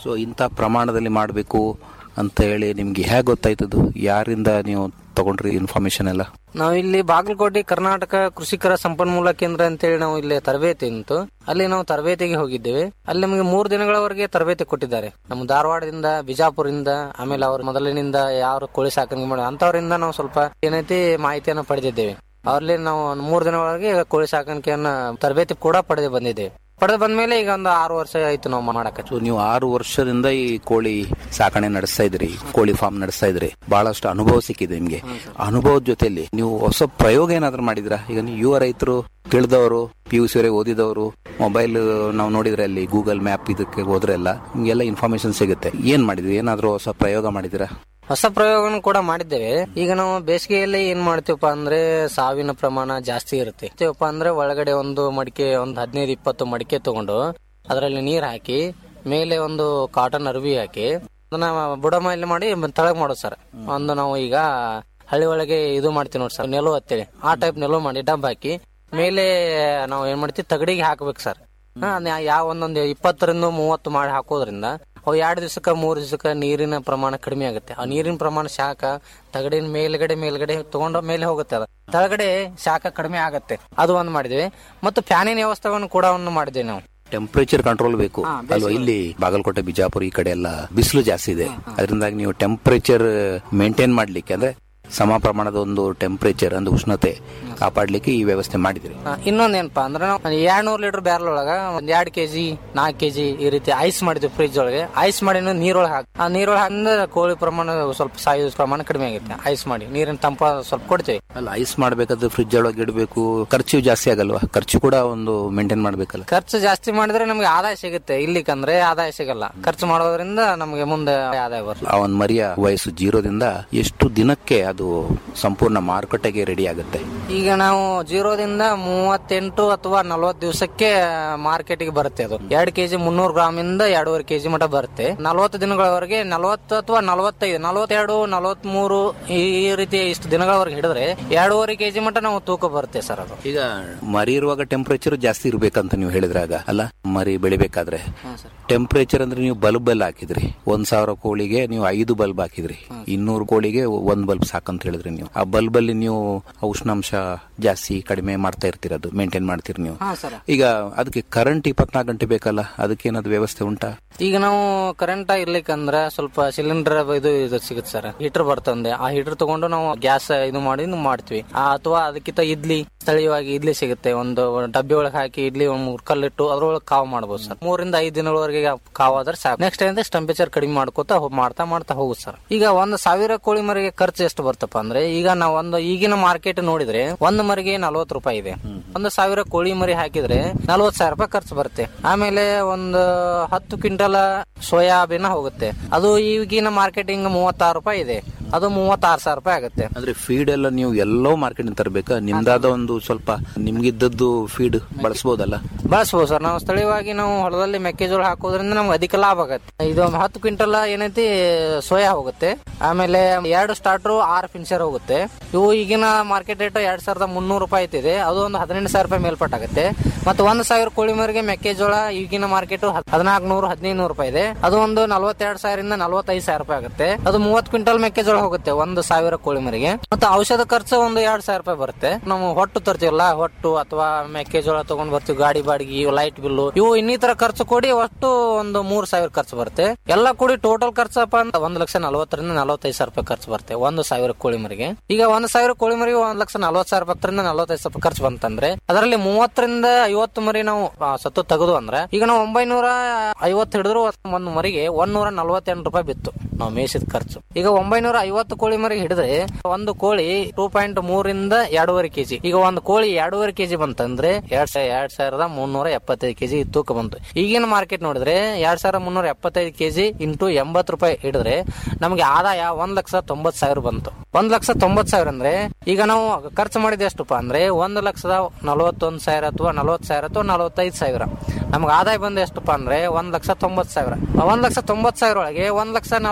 ಸೊ ಇಂಥ ಪ್ರಮಾಣದಲ್ಲಿ ಮಾಡಬೇಕು ಅಂತ ಹೇಳಿ ನಿಮ್ಗೆ ಹೇಗೆ ಗೊತ್ತಾಯ್ತದು ಯಾರಿಂದ ನೀವು ತಗೊಂಡ್ರಿ ಇನ್ಫಾರ್ಮೇಶನ್ ಎಲ್ಲ ನಾವಿಲ್ಲಿ ಬಾಗಲಕೋಟೆ ಕರ್ನಾಟಕ ಕೃಷಿಕರ ಸಂಪನ್ಮೂಲ ಕೇಂದ್ರ ಅಂತೇಳಿ ನಾವು ಇಲ್ಲಿ ತರಬೇತಿ ನಿಂತು ಅಲ್ಲಿ ನಾವು ತರಬೇತಿಗೆ ಹೋಗಿದ್ದೇವೆ ಅಲ್ಲಿ ನಮಗೆ ಮೂರು ದಿನಗಳವರೆಗೆ ತರಬೇತಿ ಕೊಟ್ಟಿದ್ದಾರೆ ನಮ್ಮ ಧಾರವಾಡದಿಂದ ಬಿಜಾಪುರದಿಂದ ಆಮೇಲೆ ಅವ್ರ ಮೊದಲಿನಿಂದ ಯಾರು ಕೋಳಿ ಸಾಕಾಣಿಕೆ ಮಾಡೋ ಅಂತವರಿಂದ ನಾವು ಸ್ವಲ್ಪ ಏನೈತಿ ಮಾಹಿತಿಯನ್ನು ಪಡೆದಿದ್ದೇವೆ ಅವ್ರಲ್ಲಿ ನಾವು ಒಂದು ಮೂರು ದಿನಗಳವರೆಗೆ ಕೋಳಿ ಸಾಕಾಣಿಕೆಯನ್ನ ತರಬೇತಿ ಕೂಡ ಪಡೆದು ಬಂದಿದ್ದೇವೆ ಪಡೆದು ಬಂದ್ಮೇಲೆ ಈಗ ಒಂದು ಆರು ವರ್ಷ ಆಯ್ತು ನಾವು ಮಾಡಕ್ಕೆ ಸೊ ನೀವು ಆರು ವರ್ಷದಿಂದ ಈ ಕೋಳಿ ಸಾಕಣೆ ನಡೆಸ್ತಾ ಇದ್ರಿ ಕೋಳಿ ಫಾರ್ಮ್ ನಡೆಸ್ತಾ ಇದ್ರಿ ಬಹಳಷ್ಟು ಅನುಭವ ಸಿಕ್ಕಿದೆ ನಿಮ್ಗೆ ಅನುಭವದ ಜೊತೆಲಿ ನೀವು ಹೊಸ ಪ್ರಯೋಗ ಏನಾದ್ರು ಮಾಡಿದ್ರಾ ಈಗ ನೀವು ಯುವ ರೈತರು ತಿಳಿದವರು ಪಿ ಯು ಸಿ ವರೆಗೆ ಓದಿದವರು ಮೊಬೈಲ್ ನಾವು ನೋಡಿದ್ರೆ ಅಲ್ಲಿ ಗೂಗಲ್ ಮ್ಯಾಪ್ ಇದಕ್ಕೆ ಹೋದ್ರೆಲ್ಲ ನಿಮ್ಗೆಲ್ಲ ಇನ್ಫಾರ್ಮೇಶನ್ ಸಿಗುತ್ತೆ ಏನ್ ಮಾಡಿದ್ರಿ ಏನಾದ್ರು ಹೊಸ ಪ್ರಯೋಗ ಮಾಡಿದಿರಾ ಹೊಸ ಪ್ರಯೋಗನ ಕೂಡ ಮಾಡಿದ್ದೇವೆ ಈಗ ನಾವು ಬೇಸಿಗೆಯಲ್ಲಿ ಏನ್ ಮಾಡ್ತೀವಪ್ಪ ಅಂದ್ರೆ ಸಾವಿನ ಪ್ರಮಾಣ ಜಾಸ್ತಿ ಇರುತ್ತೆ ಮಾಡ್ತೀವಪ್ಪ ಅಂದ್ರೆ ಒಳಗಡೆ ಒಂದು ಮಡಿಕೆ ಒಂದು ಹದಿನೈದು ಇಪ್ಪತ್ತು ಮಡಿಕೆ ತಗೊಂಡು ಅದರಲ್ಲಿ ನೀರ್ ಹಾಕಿ ಮೇಲೆ ಒಂದು ಕಾಟನ್ ಅರ್ವಿ ಹಾಕಿ ಅದನ್ನ ಬುಡ ಮೇಲೆ ಮಾಡಿ ತಳಗ್ ಮಾಡೋದು ಸರ್ ಒಂದು ನಾವು ಈಗ ಹಳ್ಳಿ ಒಳಗೆ ಇದು ಮಾಡ್ತೀವಿ ನೋಡಿ ಸರ್ ನೆಲು ಅಂತೇಳಿ ಆ ಟೈಪ್ ನೆಲು ಮಾಡಿ ಡಬ್ ಹಾಕಿ ಮೇಲೆ ನಾವು ಏನ್ ಮಾಡ್ತೀವಿ ತಗಡಿಗೆ ಹಾಕ್ಬೇಕು ಸರ್ ಯಾವ ಒಂದೊಂದು ಇಪ್ಪತ್ತರಿಂದ ಮೂವತ್ತು ಮಾಡಿ ಹಾಕೋದ್ರಿಂದ ಅವು ಎರಡು ದಿವಸಕ್ಕ ಮೂರು ದಿವಸಕ್ಕ ನೀರಿನ ಪ್ರಮಾಣ ಕಡಿಮೆ ಆಗುತ್ತೆ ಆ ನೀರಿನ ಪ್ರಮಾಣ ಶಾಖ ತಗಡಿನ ಮೇಲ್ಗಡೆ ಮೇಲ್ಗಡೆ ತಗೊಂಡ ಮೇಲೆ ಹೋಗುತ್ತೆ ಅದು ತಳಗಡೆ ಶಾಖ ಕಡಿಮೆ ಆಗುತ್ತೆ ಅದು ಒಂದು ಮಾಡಿದ್ವಿ ಮತ್ತು ಫ್ಯಾನಿನ ವ್ಯವಸ್ಥೆಯನ್ನು ಕೂಡ ಒಂದು ಮಾಡಿದ್ವಿ ನಾವು ಟೆಂಪರೇಚರ್ ಕಂಟ್ರೋಲ್ ಬೇಕು ಅಲ್ವಾ ಇಲ್ಲಿ ಬಾಗಲಕೋಟೆ ಬಿಜಾಪುರ ಈ ಕಡೆ ಎಲ್ಲ ಬಿಸಿಲು ಜಾಸ್ತಿ ಇದೆ ಅದರಿಂದಾಗಿ ನೀವು ಟೆಂಪರೇಚರ್ ಮೇಂಟೈನ್ ಮಾಡ್ಲಿಕ್ಕೆ ಅಂದ್ರೆ ಸಮ ಪ್ರಮಾಣದ ಒಂದು ಟೆಂಪರೇಚರ್ ಒಂದು ಉಷ್ಣತೆ ಕಾಪಾಡ್ಲಿಕ್ಕೆ ಈ ವ್ಯವಸ್ಥೆ ಮಾಡಿದ್ರಿ ಆ, ಇನ್ನೊಂದೇನಪ್ಪಾ ಅಂದ್ರೆ ನಾವು ಎರಡ್ನೂರ್ ಲೀಟರ್ ಬ್ಯಾರಲ್ ಒಳಗ ಒಂದ್ ಎರಡ್ ಕೆಜಿ ನಾಲ್ಕು ಕೆಜಿ ಈ ರೀತಿ ಐಸ್ ಮಾಡಿದ್ವಿ ಫ್ರಿಜ್ ಒಳಗೆ ಐಸ್ ಮಾಡಿ ನೀರೊಳಗೆ ಹಾಕಿ ಆ ನೀರೊಳಗೆ ಹಾಕಿದ್ರೆ ಕೋಳಿ ಪ್ರಮಾಣ ಸ್ವಲ್ಪ ಸಾಯೋ ಪ್ರಮಾಣ ಕಡಿಮೆ ಆಗುತ್ತೆ ಐಸ್ ಮಾಡಿ ನೀರಿನ ತಂಪ ಸ್ವಲ್ಪ ಕೊಡ್ತೀವಿ ಅಲ್ಲ ಐಸ್ ಮಾಡ್ಬೇಕಾದ್ರೆ ಫ್ರಿಜ್ ಒಳಗೆ ಇಡಬೇಕು ಖರ್ಚು ಜಾಸ್ತಿ ಆಗಲ್ವಾ ಖರ್ಚು ಕೂಡ ಒಂದು ಮೇಂಟೈನ್ ಮಾಡ್ಬೇಕಲ್ಲ ಖರ್ಚು ಜಾಸ್ತಿ ಮಾಡಿದ್ರೆ ನಮ್ಗೆ ಆದಾಯ ಸಿಗುತ್ತೆ ಇಲ್ಲಿಕಂದ್ರೆ ಆದಾಯ ಸಿಗಲ್ಲ ಖರ್ಚು ಮಾಡೋದ್ರಿಂದ ನಮಗೆ ಮುಂದೆ ಆದಾಯ ಬರ್ತದೆ ಆ ಒಂದು ಮರಿಯ ವಯಸ್ಸು ಜೀರೋದಿಂದ ಎಷ್ಟು ದಿನಕ್ಕೆ ಅದು ಸಂಪೂರ್ಣ ಮಾರುಕಟ್ಟೆಗೆ ರೆಡಿ ಆಗುತ್ತೆ ಈಗ ನಾವು ಜೀರೋದಿಂದ ಮೂವತ್ತೆಂಟು ಅಥವಾ ನಲ್ವತ್ತು ದಿವಸಕ್ಕೆ ಮಾರ್ಕೆಟ್ಗೆ ಬರುತ್ತೆ ಅದು ಎರಡು ಕೆಜಿ ಮುನ್ನೂರು ಗ್ರಾಮ್ ಇಂದ ಎರಡೂವರೆ ಕೆಜಿ ಮಟ ಬರುತ್ತೆ ನಲ್ವತ್ತು ದಿನಗಳವರೆಗೆ ನಲ್ವತ್ತು ಅಥವಾ ನಲ್ವತ್ತೈದು ನಲ್ವತ್ತೆರಡು ನಲ್ವತ್ಮೂರು ಈ ಈ ರೀತಿ ಇಷ್ಟು ದಿನಗಳವರೆಗೆ ಹಿಡಿದ್ರೆ ಎರಡೂವರೆ ಕೆಜಿ ಮಟ ನಾವು ತೂಕ ಬರುತ್ತೆ ಸರ್ ಅದು ಈಗ ಮರಿ ಇರುವಾಗ ಟೆಂಪರೇಚರ್ ಜಾಸ್ತಿ ಇರ್ಬೇಕಂತ ನೀವು ಹೇಳಿದ್ರಾಗ ಅಲ್ಲ ಮರಿ ಬೆಳಿಬೇಕಾದ್ರೆ ಟೆಂಪರೇಚರ್ ಅಂದ್ರೆ ನೀವು ಬಲ್ಬ್ ಎಲ್ಲ ಹಾಕಿದ್ರಿ ಒಂದ್ ಸಾವಿರ ಕೋಳಿಗೆ ನೀವು ಐದು ಬಲ್ಬ್ ಹಾಕಿದ್ರಿ ಇನ್ನೂರು ಕೋಳಿಗೆ ಒಂದ್ ಬಲ್ಬ್ ಸಾಕಂತ ಹೇಳಿದ್ರಿ ನೀವು ಆ ಬಲ್ಬ್ ಅಲ್ಲಿ ನೀವು ಉಷ್ಣಾಂಶ ಜಾಸ್ತಿ ಕಡಿಮೆ ಮಾಡ್ತಾ ಇರ್ತೀರ ಅದು ಮೇಂಟೈನ್ ಮಾಡ್ತೀರಿ ನೀವು ಹಾ ಸರ್ ಈಗ ಅದಕ್ಕೆ ಕರೆಂಟ್ ಇಪ್ಪತ್ನಾಲ್ಕು ಗಂಟೆ ಬೇಕಲ್ಲ ಅದಕ್ಕೆ ಏನಾದ್ರು ವ್ಯವಸ್ಥೆ ಉಂಟಾ ಈಗ ನಾವು ಕರೆಂಟ್ ಇರ್ಲಿಕ್ಕಂದ್ರ ಸ್ವಲ್ಪ ಸಿಲಿಂಡರ್ ಇದು ಇದು ಸಿಗುತ್ತೆ ಸರ್ ಹೀಟರ್ ಬರ್ತಂದೆ ಆ ಹೀಟರ್ ತಗೊಂಡು ನಾವು ಗ್ಯಾಸ್ ಇದು ಮಾಡಿ ನಾವು ಮಾಡ್ತೀವಿ ಆ, ಅಥವಾ ಅದಕ್ಕಿಂತ ಇಡ್ಲಿ ಸ್ಥಳೀಯವಾಗಿ ಇಡ್ಲಿ ಸಿಗುತ್ತೆ ಒಂದು ಡಬ್ಬಿ ಒಳಗೆ ಹಾಕಿ ಇಡ್ಲಿ ಒಂದ್ ಮೂರ್ ಕಲ್ಲಿಟ್ಟು ಅದ್ರೊಳಗೆ ಕಾವು ಮಾಡ್ಬೋದು ಸರ್ ಮೂರಿಂದ ಐದು ದಿನಗಳವರೆಗೆ ಕಾವು ಆದ್ರೆ ಸಾಕು ನೆಕ್ಸ್ಟ್ ಏನಂದ್ರೆ ಟೆಂಪರೇಚರ್ ಕಡಿಮೆ ಮಾಡ್ಕೋತಾ ಹೋ- ಮಾಡ್ತಾ ಮಾಡ್ತಾ ಹೋಗುತ್ತೆ ಸರ್ ಈಗ ಒಂದು ಸಾವಿರ ಕೋಳಿ ಮರಿಗೆ ಖರ್ಚು ಎಷ್ಟು ಬರ್ತಪ್ಪ ಅಂದ್ರೆ ಈಗ ನಾವು ಒಂದು ಈಗಿನ ಮಾರ್ಕೆಟ್ ನೋಡಿದ್ರೆ ಒಂದು ಮರಿಗೆ ನಲ್ವತ್ತು ರೂಪಾಯಿ ಇದೆ ಒಂದು ಸಾವಿರ ಕೋಳಿ ಮರಿ ಹಾಕಿದ್ರೆ ನಲ್ವತ್ತು ಸಾವಿರ ರೂಪಾಯಿ ಖರ್ಚು ಬರುತ್ತೆ ಆಮೇಲೆ ಒಂದು ಹತ್ತು ಕ್ವಿಂಟಲ್ ಸೋಯಾಬೀನ್ ಹೋಗುತ್ತೆ ಅದು ಈಗಿನ ಮಾರ್ಕೆಟಿಂಗ್ ಮೂವತ್ತಾರು ರೂಪಾಯಿ ಇದೆ ಅದು ಮೂವತ್ತಾರು ಸಾವಿರ ರೂಪಾಯಿ ಆಗುತ್ತೆ ಅಂದ್ರೆ ಫೀಡ್ ಎಲ್ಲ ನೀವು ಎಲ್ಲೋ ಮಾರ್ಕೆಟ್ ತರಬೇಕಾ ನಿಮ್ದಾದ ಒಂದು ಸ್ವಲ್ಪ ನಿಮ್ಗಿದ್ದದ್ದು ಫೀಡ್ ಬಳಸಬಹುದಲ್ಲ ಬಳಸ್ಬೋದು ಸರ್ ನಾವು ಸ್ಥಳೀಯವಾಗಿ ನಾವು ಹೊಲದಲ್ಲಿ ಮೆಕ್ಕೆಜೋಳ ಹಾಕೋದ್ರಿಂದ ನಮ್ಗೆ ಅಧಿಕ ಲಾಭ ಆಗುತ್ತೆ ಇದು ಹತ್ತು ಕ್ವಿಂಟಲ್ ಏನೈತಿ ಸೋಯಾ ಹೋಗುತ್ತೆ ಆಮೇಲೆ ಎರಡು ಸ್ಟಾರ್ಟರ್ ಆರು ಫಿನ್ಸರ್ ಹೋಗುತ್ತೆ ಇವು ಈಗಿನ ಮಾರ್ಕೆಟ್ ರೇಟ್ ಎರಡ್ ಸಾವಿರದ ಮುನ್ನೂರು ರೂಪಾಯಿ ಐತಿದೆ ಅದು ಒಂದು ಹದಿನೆಂಟು ಸಾವಿರ ರೂಪಾಯಿ ಮೇಲ್ಪಟ್ಟಾಗುತ್ತೆ ಮತ್ತೆ ಒಂದು ಸಾವಿರ ಕೋಳಿ ಮರಿಗೆ ಮೆಕ್ಕೆಜೋಳ ಈಗಿನ ಮಾರ್ಕೆಟ್ ಹದಿನಾಲ್ಕು ನೂರು ಹದಿನೈದು ನೂರು ರೂಪಾಯಿ ಇದೆ ಅದು ಒಂದು ನಲವತ್ತೆರಡು ಸಾವಿರದಿಂದ ನಲವತ್ತೈದು ಸಾವಿರ ರೂಪಾಯಿ ಆಗುತ್ತೆ ಅದು ಮೂವತ್ತು ಕ್ವಿಂಟಲ್ ಮೆಕ್ಕೆಜೋಳ ಹೋಗುತ್ತೆ ಒಂದು ಸಾವಿರ ಕೋಳಿ ಮರಿಗೆ ಮತ್ತೆ ಔಷಧ ಖರ್ಚು ಒಂದು ಎರಡ್ ಸಾವಿರ ರೂಪಾಯಿ ಬರುತ್ತೆ ನಾವು ಹೊಟ್ಟು ತರ್ತೀವಲ್ಲ ಹೊಟ್ಟು ಅಥವಾ ಮೆಕ್ಕೆಜೋಳ ತಗೊಂಡ್ ಬರ್ತೀವಿ ಗಾಡಿ ಬಾಡಿಗೆ ಲೈಟ್ ಬಿಲ್ಲು ಇವು ಇನ್ನಿತರ ಖರ್ಚು ಕೂಡಿ ಒಟ್ಟು ಒಂದು ಮೂರ್ ಸಾವಿರ ಖರ್ಚು ಬರುತ್ತೆ ಎಲ್ಲ ಕೂಡಿ ಟೋಟಲ್ ಖರ್ಚಪ್ಪ ಅಂತ ಒಂದ್ ಲಕ್ಷ ನಲವತ್ತರಿಂದ ನಲವತ್ತೈದು ಸಾವಿರ ರೂಪಾಯಿ ಖರ್ಚು ಬರುತ್ತೆ ಒಂದು ಸಾವಿರ ಕೋಳಿ ಮರಿಗೆ ಈಗ ಒಂದ್ ಸಾವಿರ ಕೋಳಿ ಮರಿಗೆ ಒಂದ್ ಲಕ್ಷ ನಲವತ್ತು ಸಾವಿರ ರೂಪಾಯಿಂದ ನಲವತ್ತೈದು ಸಾವಿರ ಖರ್ಚು ಬಂತಂದ್ರೆ ಅದರಲ್ಲಿ ಮೂವತ್ತರಿಂದ ಐವತ್ತು ಮರಿ ನಾವು ಆ, ಸತ್ತು ತೆಗೆದು ಅಂದ್ರೆ ಈಗ ನಾವು ಒಂಬೈನೂರ ಐವತ್ತು ಹಿಡಿದ್ರು ಒಂದು ಮರಿಗೆ ಒಂದೂರ ನಲವತ್ತೆಂಟು ರೂಪಾಯಿ ಬಿತ್ತು ನಾವು ಮೇಯಿಸಿದ ಖರ್ಚು ಈಗ ಒಂಬೈನೂರ ಐವತ್ತು ಕೋಳಿ ಮರಿ ಹಿಡಿದ್ರೆ ಒಂದು ಕೋಳಿ ಟೂ ಪಾಯಿಂಟ್ ಮೂರಿಂದ ಎರಡೂವರೆ ಕೆಜಿ ಈಗ ಒಂದು ಕೋಳಿ ಎರಡೂವರೆ ಕೆಜಿ ಬಂತಂದ್ರೆ ಎರಡ್ ಸಾವಿರ ಎರಡ್ ಸಾವಿರದ ಮುನ್ನೂರ ಎಪ್ಪತ್ತೈದು ಕೆಜಿ ತೂಕ ಬಂತು ಈಗಿನ ಮಾರ್ಕೆಟ್ ನೋಡಿದ್ರೆ ಎರಡ್ ಸಾವಿರದ ಮುನ್ನೂರ ಎಪ್ಪತ್ತೈದು ಕೆಜಿ ಇಂಟು ಎಂಬತ್ತು ರೂಪಾಯಿ ಹಿಡಿದ್ರೆ ನಮಗೆ ಆದಾಯ ಒಂದ್ ಲಕ್ಷ ತೊಂಬತ್ ಸಾವಿರ ಬಂತು ಒಂದ್ ಲಕ್ಷ ತೊಂಬತ್ ಸಾವಿರ ಅಂದ್ರೆ ಈಗ ನಾವು ಖರ್ಚು ಮಾಡಿದ ಎಷ್ಟಪ್ಪ ಅಂದ್ರೆ ಒಂದ್ ಲಕ್ಷದ ನಲವತ್ತೊಂದ್ ಸಾವಿರ ಅಥವಾ ನಲವತ್ತು ಸಾವಿರ ಅಥವಾ ನಲವತ್ತೈದು ಸಾವಿರ ನಮ್ಗೆ ಆದಾಯ ಬಂದ ಎಷ್ಟಪ್ಪ ಅಂದ್ರೆ ಒಂದ್ ಲಕ್ಷ ತೊಂಬತ್ ಸಾವಿರ ಒಂದ್ ಲಕ್ಷ ತೊಂಬತ್ ಸಾವಿರ ಒಳಗೆ ಒಂದ್ ಲಕ್ಷ ನಲವತ್ತು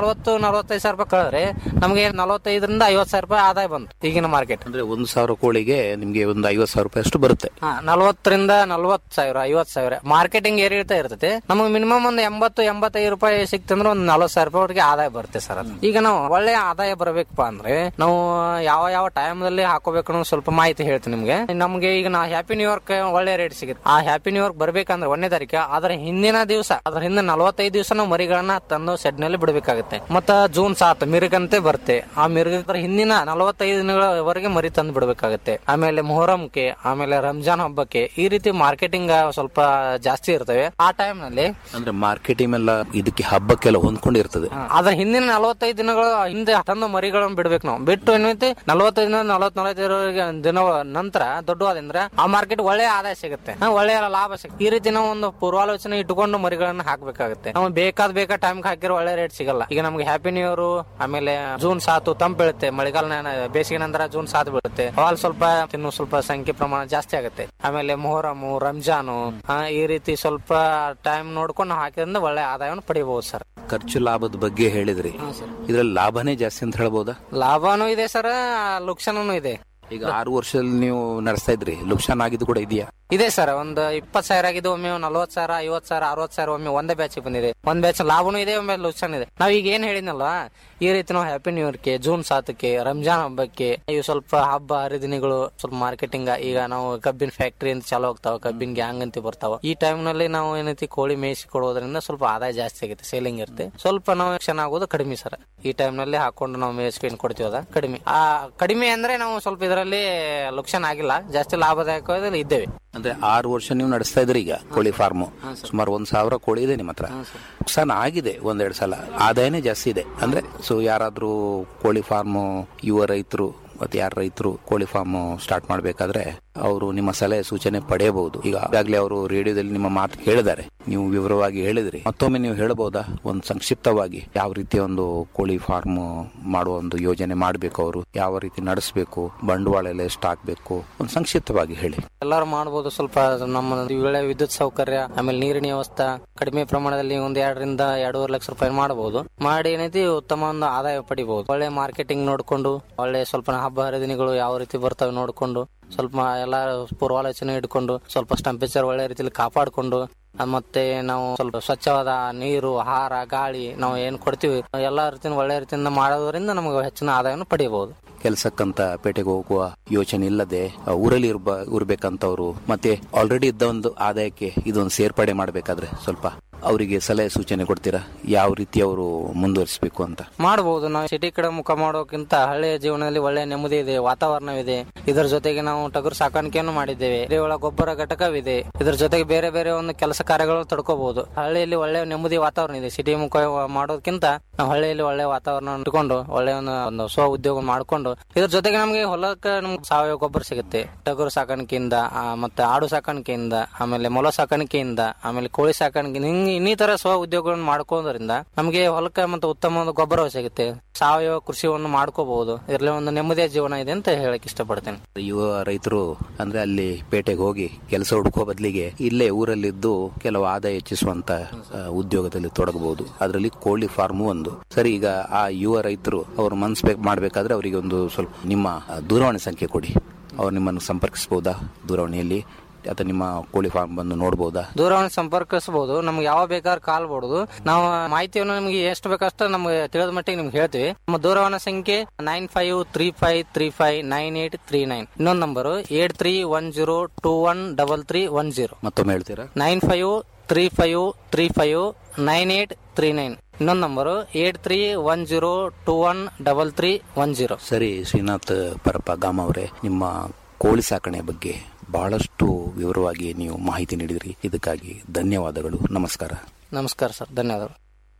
ನಲವತ್ತು ನಲವತ್ತೈದು ಸಾವಿರ ರೂಪಾಯಿ ಕಳೆದ್ರೆ ನಮಗೆ ನಲವತ್ತೈದರಿಂದ ಐವತ್ತು ಸಾವಿರ ರೂಪಾಯಿ ಆದಾಯ ಬಂತು ಈಗಿನ ಮಾರ್ಕೆಟ್ ಅಂದ್ರೆ ಒಂದು ಸಾವಿರ ಕೋಳಿಗೆ ನಿಮ್ಗೆ ಒಂದು ಐವತ್ತು ಸಾವಿರ ರೂಪಾಯಿ ಅಷ್ಟು ಬರುತ್ತೆ ಹಾ ನಲವತ್ತರಿಂದ ನಲ್ವತ್ ಸಾವಿರ ಐವತ್ ಸಾವಿರ ಮಾರ್ಕೆಟಿಂಗ್ ಏರಿಳ್ತಾ ಇರ್ತೈತೆ ನಮಗೆ ಮಿನಿಮಮ್ ಒಂದು ಎಂಬತ್ತು ಎಂಬತ್ತೈದು ರೂಪಾಯಿ ಸಿಕ್ತಂದ್ರೆ ಒಂದು ನಲ್ವತ್ತು ಸಾವಿರ ರೂಪಾಯಿ ಆದಾಯ ಬರುತ್ತೆ ಸರ್ ಅದು ಈಗ ನಾವು ಒಳ್ಳೆ ಆದಾಯ ಬರಬೇಕಪ್ಪ ಅಂದ್ರೆ ನಾವು ಯಾವ ಯಾವ ಟೈಮ್ ದಲ್ಲಿ ಹಾಕೋಬೇಕು ಅನ್ನೋ ಸ್ವಲ್ಪ ಮಾಹಿತಿ ಹೇಳ್ತೀನಿ ನಿಮ್ಗೆ ನಮ್ಗೆ ಈಗ ನಾ ಹ್ಯಾಪಿ ನ್ಯೂ ಇಯರ್ಕ್ ಒಳ್ಳೆ ರೇಟ್ ಸಿಗುತ್ತೆ ಆ ಹ್ಯಾಪಿ ನ್ಯೂ ಇಯರ್ಕ್ ಬರ್ಬೇಕಂದ್ರೆ ಒಂದನೇ ತಾರೀಕು ಅದರ ಹಿಂದಿನ ದಿವಸ ಅದ್ರ ಹಿಂದೆ ನಲವತ್ತೈದು ದಿವಸ ನಾವು ಮರಿಗಳನ್ನ ತಂದು ಶೆಡ್ ನಲ್ಲಿ ಬಿಡಬೇಕಾಗುತ್ತೆ ಮತ್ತ ಜೂನ್ ಸಾತ್ ಮಿರುಗಂತೆ ಬರುತ್ತೆ ಆ ಮಿರುಗ ಹಿಂದಿನ ನಲವತ್ತೈದು ದಿನಗಳವರೆಗೆ ಮರಿ ತಂದು ಬಿಡಬೇಕಾಗುತ್ತೆ ಆಮೇಲೆ ಮೊಹರಂಗೆ ಆಮೇಲೆ ರಂಜಾನ್ ಹಬ್ಬಕ್ಕೆ ಈ ರೀತಿ ಮಾರ್ಕೆಟಿಂಗ್ ಸ್ವಲ್ಪ ಜಾಸ್ತಿ ಇರ್ತವೆ ಆ ಟೈಮ್ ನಲ್ಲಿ ಅಂದ್ರೆ ಮಾರ್ಕೆಟಿಂಗ್ ಎಲ್ಲ ಇದಕ್ಕೆ ಹಬ್ಬಕ್ಕೆಲ್ಲ ಹೊಂದ್ಕೊಂಡಿರ್ತದೆ ಅದ್ರ ಹಿಂದಿನ ನಲವತ್ತೈದು ದಿನಗಳ ಹಿಂದೆ ತಂದ ಮರಿಗಳನ್ನು ಬಿಡ್ಬೇಕು ನಾವು ಬಿಟ್ಟು ಏನೈತಿ ನಲವತ್ತೈದು ನಲವತ್ ನಲವತ್ತೈದು ದಿನ ನಂತರ ದೊಡ್ಡವಾದ್ರೆ ಆ ಮಾರ್ಕೆಟ್ ಒಳ್ಳೆ ಆದಾಯ ಸಿಗುತ್ತೆ ಹಾ, ಒಳ್ಳೆಯ ಲಾಭ ಸಿಗುತ್ತೆ ಈ ರೀತಿ ನಾವು ಒಂದು ಪೂರ್ವಾಲೋಚನೆ ಇಟ್ಟುಕೊಂಡು ಮರಿಗಳನ್ನ ಹಾಕ್ಬೇಕಾಗುತ್ತೆ ನಾವು ಬೇಕಾದ್ ಬೇಕಾ ಟೈಮ್ ಹಾಕಿರೋ ಒಳ್ಳೆ ರೇಟ್ ಸಿಗಲ್ಲ ಈಗ ನಮ್ಗೆ ಹ್ಯಾಪಿ ನ್ಯೂ ಇಯರ್ ಆಮೇಲೆ ಜೂನ್ ಸಾತು ತಂಪು ಬೀಳುತ್ತೆ ಮಳೆಗಾಲ ಬೇಸಿಗೆ ನಂತರ ಜೂನ್ ಸಾತ್ ಬೀಳುತ್ತೆ ಅವಾಗ ಸ್ವಲ್ಪ ಇನ್ನು ಸ್ವಲ್ಪ ಸಂಖ್ಯೆ ಪ್ರಮಾಣ ಜಾಸ್ತಿ ಆಗುತ್ತೆ ಆಮೇಲೆ ಮೊಹರಮು ರಂಜಾನು ಆ, ಈ ರೀತಿ ಸ್ವಲ್ಪ ಟೈಮ್ ನೋಡ್ಕೊಂಡು ನಾವು ಹಾಕಿದ್ರಿಂದ ಒಳ್ಳೆ ಆದಾಯವನ್ನು ಪಡಿಬಹುದು ಸರ್ ಖರ್ಚು ಲಾಭದ ಬಗ್ಗೆ ಹೇಳಿದ್ರಿ ಇದ್ರಲ್ಲಿ ಲಾಭನೇ ಜಾಸ್ತಿ ಅಂತ ಹೇಳ್ಬೋದಾ ಲಾಭನೂ ಇದೆ ಸರ್ ಲುಕ್ಷನೂ ಇದೆ ಈಗ ಆರು ವರ್ಷದಲ್ಲಿ ನೀವು ನಡೆಸ್ತಾ ಇದ್ರಿ ಲುಕ್ಷಾನ್ ಆಗಿದ್ದು ಕೂಡ ಇದೆಯಾ ಇದೆ ಸರ್ ಒಂದು ಇಪ್ಪತ್ ಸಾವಿರ ಆಗಿದ್ದು ಒಮ್ಮೆ ನಲ್ವತ್ ಸಾವಿರ ಐವತ್ ಸಾವಿರ ಅರವತ್ ಸಾವಿರ ಒಮ್ಮೆ ಒಂದೇ ಬ್ಯಾಚ್ ಬಂದಿದೆ ಒಂದ್ ಬ್ಯಾಚ್ ಲಾಭನೂ ಇದೆ ಒಮ್ಮೆ ಲುಕ್ಷನ್ ಇದೆ ನಾವ್ ಈಗ ಏನ್ ಹೇಳಿದ್ನಲ್ವಾ ಈ ರೀತಿ ನಾವು ಹ್ಯಾಪಿ ನ್ಯೂ ಇಯರ್ಗೆ ಜೂನ್ ಸಾತಕ್ಕೆ ರಂಜಾನ್ ಹಬ್ಬಕ್ಕೆ ಇವು ಸ್ವಲ್ಪ ಹಬ್ಬ ಹರಿದಿನಗಳು ಸ್ವಲ್ಪ ಮಾರ್ಕೆಟಿಂಗ್ ಈಗ ನಾವು ಕಬ್ಬಿನ ಫ್ಯಾಕ್ಟರಿ ಅಂತ ಚಾಲೂ ಆಗ್ತಾವ ಕಬ್ಬಿನ ಗ್ಯಾಂಗ್ ಅಂತ ಬರ್ತಾವ ಈ ಟೈಮ್ ನಲ್ಲಿ ನಾವು ಏನೈತಿ ಕೋಳಿ ಮೇಯಿಸಿ ಕೊಡೋದ್ರಿಂದ ಸ್ವಲ್ಪ ಆದಾಯ ಜಾಸ್ತಿ ಆಗುತ್ತೆ ಸೇಲಿಂಗ್ ಇರುತ್ತೆ ಸ್ವಲ್ಪ ನಾವು ಚೆನ್ನಾಗೋದು ಕಡಿಮೆ ಸರ್ ಈ ಟೈಮ್ ನಲ್ಲಿ ಹಾಕೊಂಡು ನಾವು ಮೇಯಿಸ್ಕೊಂಡು ಕೊಡ್ತೀವದ ಕಡಿಮೆ ಆ ಕಡಿಮೆ ಅಂದ್ರೆ ನಾವು ಸ್ವಲ್ಪ ಇದರಲ್ಲಿ ಲುಕ್ಷನ್ ಆಗಿಲ್ಲ ಜಾಸ್ತಿ ಲಾಭದಾಯಕವಾಗಿ ಇದ್ದೇವೆ ಅಂದ್ರೆ ಆರು ವರ್ಷ ನೀವು ನಡೆಸ್ತಾ ಇದ್ರಿ ಈಗ ಕೋಳಿ ಫಾರ್ಮ್ ಸುಮಾರು ಒಂದ್ ಸಾವಿರ ಕೋಳಿ ಇದೆ ನಿಮ್ಮ ಹತ್ರ ನುಕ್ಸಾನ್ ಆಗಿದೆ ಒಂದೆರಡು ಸಲ ಆದಾಯನೇ ಜಾಸ್ತಿ ಇದೆ ಅಂದ್ರೆ ಸೊ ಯಾರಾದ್ರೂ ಕೋಳಿ ಫಾರ್ಮ್ ಯುವ ರೈತರು ಮತ್ತೆ ಯಾರ ರೈತರು ಕೋಳಿ ಫಾರ್ಮ್ ಸ್ಟಾರ್ಟ್ ಮಾಡ್ಬೇಕಾದ್ರೆ ಅವರು ನಿಮ್ಮ ಸಲಹೆ ಸೂಚನೆ ಪಡೆಯಬಹುದು ಈಗ ಈಗಾಗಲೇ ಅವರು ರೇಡಿಯೋದಲ್ಲಿ ನಿಮ್ಮ ಮಾತು ಹೇಳಿದ್ದಾರೆ ನೀವು ವಿವರವಾಗಿ ಹೇಳಿದ್ರಿ ಮತ್ತೊಮ್ಮೆ ನೀವು ಹೇಳಬಹುದಾ ಒಂದು ಸಂಕ್ಷಿಪ್ತವಾಗಿ ಯಾವ ರೀತಿ ಒಂದು ಕೋಳಿ ಫಾರ್ಮ್ ಮಾಡುವ ಒಂದು ಯೋಜನೆ ಮಾಡಬೇಕು ಅವರು ಯಾವ ರೀತಿ ನಡೆಸಬೇಕು ಬಂಡವಾಳ ಎಲ್ಲ ಎಷ್ಟು ಹಾಕ್ಬೇಕು ಒಂದು ಸಂಕ್ಷಿಪ್ತವಾಗಿ ಹೇಳಿ ಎಲ್ಲರೂ ಮಾಡಬಹುದು ಸ್ವಲ್ಪ ನಮ್ಮ ವೇಳೆ ವಿದ್ಯುತ್ ಸೌಕರ್ಯ ಆಮೇಲೆ ನೀರಿನ ವ್ಯವಸ್ಥೆ ಕಡಿಮೆ ಪ್ರಮಾಣದಲ್ಲಿ ಒಂದ್ ಎರಡರಿಂದ ಎರಡೂವರೆ ಲಕ್ಷ ರೂಪಾಯಿ ಮಾಡಬಹುದು ಮಾಡಿ ಏನೈತಿ ಉತ್ತಮ ಒಂದು ಆದಾಯ ಪಡಿಬಹುದು ಒಳ್ಳೆ ಮಾರ್ಕೆಟಿಂಗ್ ನೋಡ್ಕೊಂಡು ಒಳ್ಳೆ ಸ್ವಲ್ಪ ಹಬ್ಬ ಹರಿದಿನಗಳು ಯಾವ ರೀತಿ ಬರ್ತವೆ ನೋಡ್ಕೊಂಡು ಸ್ವಲ್ಪ ಎಲ್ಲ ಪೂರ್ವಾಲೋಚನೆ ಇಟ್ಕೊಂಡು ಸ್ವಲ್ಪ ಟೆಂಪರೇಚರ್ ಒಳ್ಳೆ ರೀತಿಯಲ್ಲಿ ಕಾಪಾಡಿಕೊಂಡು ಮತ್ತೆ ನಾವು ಸ್ವಲ್ಪ ಸ್ವಚ್ಛವಾದ ನೀರು ಆಹಾರ ಗಾಳಿ ನಾವು ಏನ್ ಕೊಡ್ತೀವಿ ಎಲ್ಲಾ ರೀತಿಯಿಂದ ಒಳ್ಳೆ ರೀತಿಯಿಂದ ಮಾಡೋದ್ರಿಂದ ನಮಗೆ ಹೆಚ್ಚಿನ ಆದಾಯವನ್ನು ಪಡೆಯಬಹುದು ಕೆಲಸಕ್ಕಂತ ಪೇಟೆಗೆ ಹೋಗುವ ಯೋಚನೆ ಇಲ್ಲದೆ ಆ, ಊರಲ್ಲಿ ಇರ್ಬ ಇರ್ಬೇಕಂತವ್ರು ಮತ್ತೆ ಆಲ್ರೆಡಿ ಇದ್ದ ಒಂದು ಆದಾಯಕ್ಕೆ ಇದೊಂದು ಸೇರ್ಪಡೆ ಮಾಡಬೇಕಾದ್ರೆ ಸ್ವಲ್ಪ ಅವರಿಗೆ ಸಲಹೆ ಸೂಚನೆ ಕೊಡ್ತೀರಾ ಯಾವ ರೀತಿ ಅವರು ಮುಂದುವರಿಸಬೇಕು ಅಂತ ಮಾಡಬಹುದು ನಾವು ಸಿಟಿ ಕಡೆ ಮುಖ ಮಾಡೋಕ್ಕಿಂತ ಹಳ್ಳಿಯ ಜೀವನದಲ್ಲಿ ಒಳ್ಳೆಯ ನೆಮ್ಮದಿ ಇದೆ ವಾತಾವರಣವಿದೆ ಇದರ ಜೊತೆಗೆ ನಾವು ಟಗರು ಸಾಕಾಣಿಕೆಯನ್ನು ಮಾಡಿದ್ದೇವೆ ಎರೆಹುಳ ಗೊಬ್ಬರ ಘಟಕವಿದೆ ಇದರ ಜೊತೆಗೆ ಬೇರೆ ಬೇರೆ ಒಂದು ಕೆಲಸ ಕಾರ್ಯಗಳು ತಡ್ಕೋಬಹುದು ಹಳ್ಳಿಯಲ್ಲಿ ಒಳ್ಳೆಯ ನೆಮ್ಮದಿ ವಾತಾವರಣ ಇದೆ ಸಿಟಿ ಮುಖ ಮಾಡೋದಕ್ಕಿಂತ ನಾವು ಹಳ್ಳಿಯಲ್ಲಿ ಒಳ್ಳೆಯ ವಾತಾವರಣ ಇಟ್ಕೊಂಡು ಒಳ್ಳೆಯ ಒಂದು ಒಂದು ಸ್ವ ಉದ್ಯೋಗ ಮಾಡ್ಕೊಂಡು ಇದ್ರ ಜೊತೆಗೆ ನಮಗೆ ಹೊಲಕ್ಕೆ ನಮ್ಗೆ ಸಾವಯವ ಗೊಬ್ಬರ ಸಿಗುತ್ತೆ ಟಗರು ಸಾಕಾಣಿಕೆಯಿಂದ ಆ, ಮತ್ತೆ ಆಡು ಸಾಕಾಣಿಕೆಯಿಂದ ಆಮೇಲೆ ಮೊಲ ಸಾಕಾಣಿಕೆಯಿಂದ ಆಮೇಲೆ ಕೋಳಿ ಸಾಕಾಣಿಕೆ ಹಿಂಗ್ ಇನ್ನಿತರ ಸ್ವ ಉದ್ಯೋಗಗಳನ್ನು ಮಾಡ್ಕೋದ್ರಿಂದ ನಮಗೆ ಹೊಲಕ್ಕೆ ಮತ್ತೆ ಉತ್ತಮ ಒಂದು ಗೊಬ್ಬರ ಸಿಗುತ್ತೆ ಸಾವಯವ ಕೃಷಿಯನ್ನು ಮಾಡ್ಕೋಬಹುದು ಇದರಲ್ಲಿ ಒಂದು ನೆಮ್ಮದಿಯ ಜೀವನ ಇದೆ ಅಂತ ಹೇಳಕ್ ಇಷ್ಟಪಡ್ತೇನೆ ಯುವ ರೈತರು ಅಂದ್ರೆ ಅಲ್ಲಿ ಪೇಟೆಗೆ ಹೋಗಿ ಕೆಲಸ ಹುಡುಕೋ ಬದಲಿಗೆ ಇಲ್ಲೇ ಊರಲ್ಲಿದ್ದು ಕೆಲವು ಆದಾಯ ಹೆಚ್ಚಿಸುವಂತ ಆ, ಉದ್ಯೋಗದಲ್ಲಿ ತೊಡಗಬಹುದು ಅದರಲ್ಲಿ ಕೋಳಿ ಫಾರ್ಮ್ ಒಂದು ಸರಿ ಈಗ ಆ ಯುವ ರೈತರು ಅವರು ಮನ್ಸ್ ಮಾಡ್ಬೇಕಾದ್ರೆ ಅವರಿಗೆ ಒಂದು ಸ್ವಲ್ಪ ನಿಮ್ಮ ಆ, ದೂರವಾಣಿ ಸಂಖ್ಯೆ ಕೊಡಿ ಅವ್ರು ನಿಮ್ಮನ್ನು ಸಂಪರ್ಕಿಸಬಹುದಾ ದೂರವಾಣಿಯಲ್ಲಿ ಅಥವಾ ನಿಮ್ಮ ಕೋಳಿ ಫಾರ್ಮ್ ಬಂದು ನೋಡಬಹುದಾ ದೂರವಾಣಿ ಸಂಪರ್ಕಿಸಬಹುದು ನಮ್ಗೆ ಯಾವ ಬೇಕಾದ್ರೆ ಕಾಲ್ ಮಾಡಬಹುದು ನಾವು ಮಾಹಿತಿಯನ್ನು ನಿಮ್ಗೆ ಎಷ್ಟು ಬೇಕಷ್ಟು ನಮ್ಗೆ ತಿಳಿದ ಮಟ್ಟಿಗೆ ನಿಮ್ಗೆ ಹೇಳ್ತೀವಿ ನಮ್ಮ ದೂರವಾಣಿ ಸಂಖ್ಯೆ nine five three five three five nine eight three nine ಇನ್ನೊಂದು number eight three one zero two one double three one zero ಮತ್ತೊಮ್ಮೆ ಹೇಳ್ತೀರಾ nine five three five three five nine eight three nine ಇನ್ನೊಂದು number eight three one zero two one double three one zero ಸರಿ ಶ್ರೀನಾಥ್ ಪರಪ್ಪ ಗಾಮ ಅವರೇ ನಿಮ್ಮ ಕೋಳಿ ಸಾಕಣೆ ಬಗ್ಗೆ ಬಹಳಷ್ಟು ವಿವರವಾಗಿ ನೀವು ಮಾಹಿತಿ ನೀಡಿದ್ರಿ ಇದಕ್ಕಾಗಿ ಧನ್ಯವಾದಗಳು ನಮಸ್ಕಾರ ನಮಸ್ಕಾರ ಸರ್ ಧನ್ಯವಾದಗಳು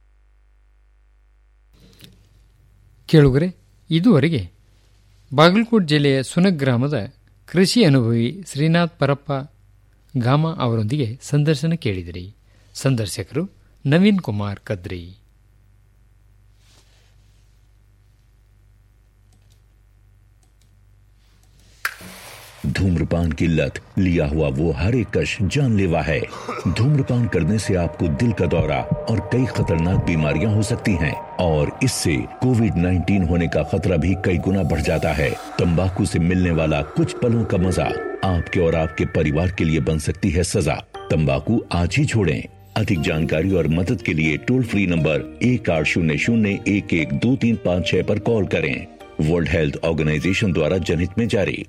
ಕೇಳುಗರೆ ಇದುವರೆಗೆ ಬಾಗಲಕೋಟೆ ಜಿಲ್ಲೆಯ ಸುನಗ್ ಗ್ರಾಮದ ಕೃಷಿ ಅನುಭವಿ ಶ್ರೀನಾಥ್ ಪರಪ್ಪ ಗಾಮ ಅವರೊಂದಿಗೆ ಸಂದರ್ಶನ ಕೇಳಿದಿರಿ ಸಂದರ್ಶಕರು ನವೀನ್ ಕುಮಾರ್ ಕದ್ರಿ धूम्रपान की लत लिया हुआ वो हर एक कश जानलेवा है धूम्रपान करने से आपको दिल का दौरा और कई खतरनाक बीमारियां हो सकती हैं और इससे कोविड 19 होने का खतरा भी कई गुना बढ़ जाता है तंबाकू से मिलने वाला कुछ पलों का मजा आपके और आपके परिवार के लिए बन सकती है सजा तंबाकू आज ही छोड़ें अधिक जानकारी और मदद के लिए टोल फ्री नंबर एक आठ शून्य शून्य एक एक दो तीन पाँच छह पर कॉल करें वर्ल्ड हेल्थ ऑर्गेनाइजेशन द्वारा जनहित में जारी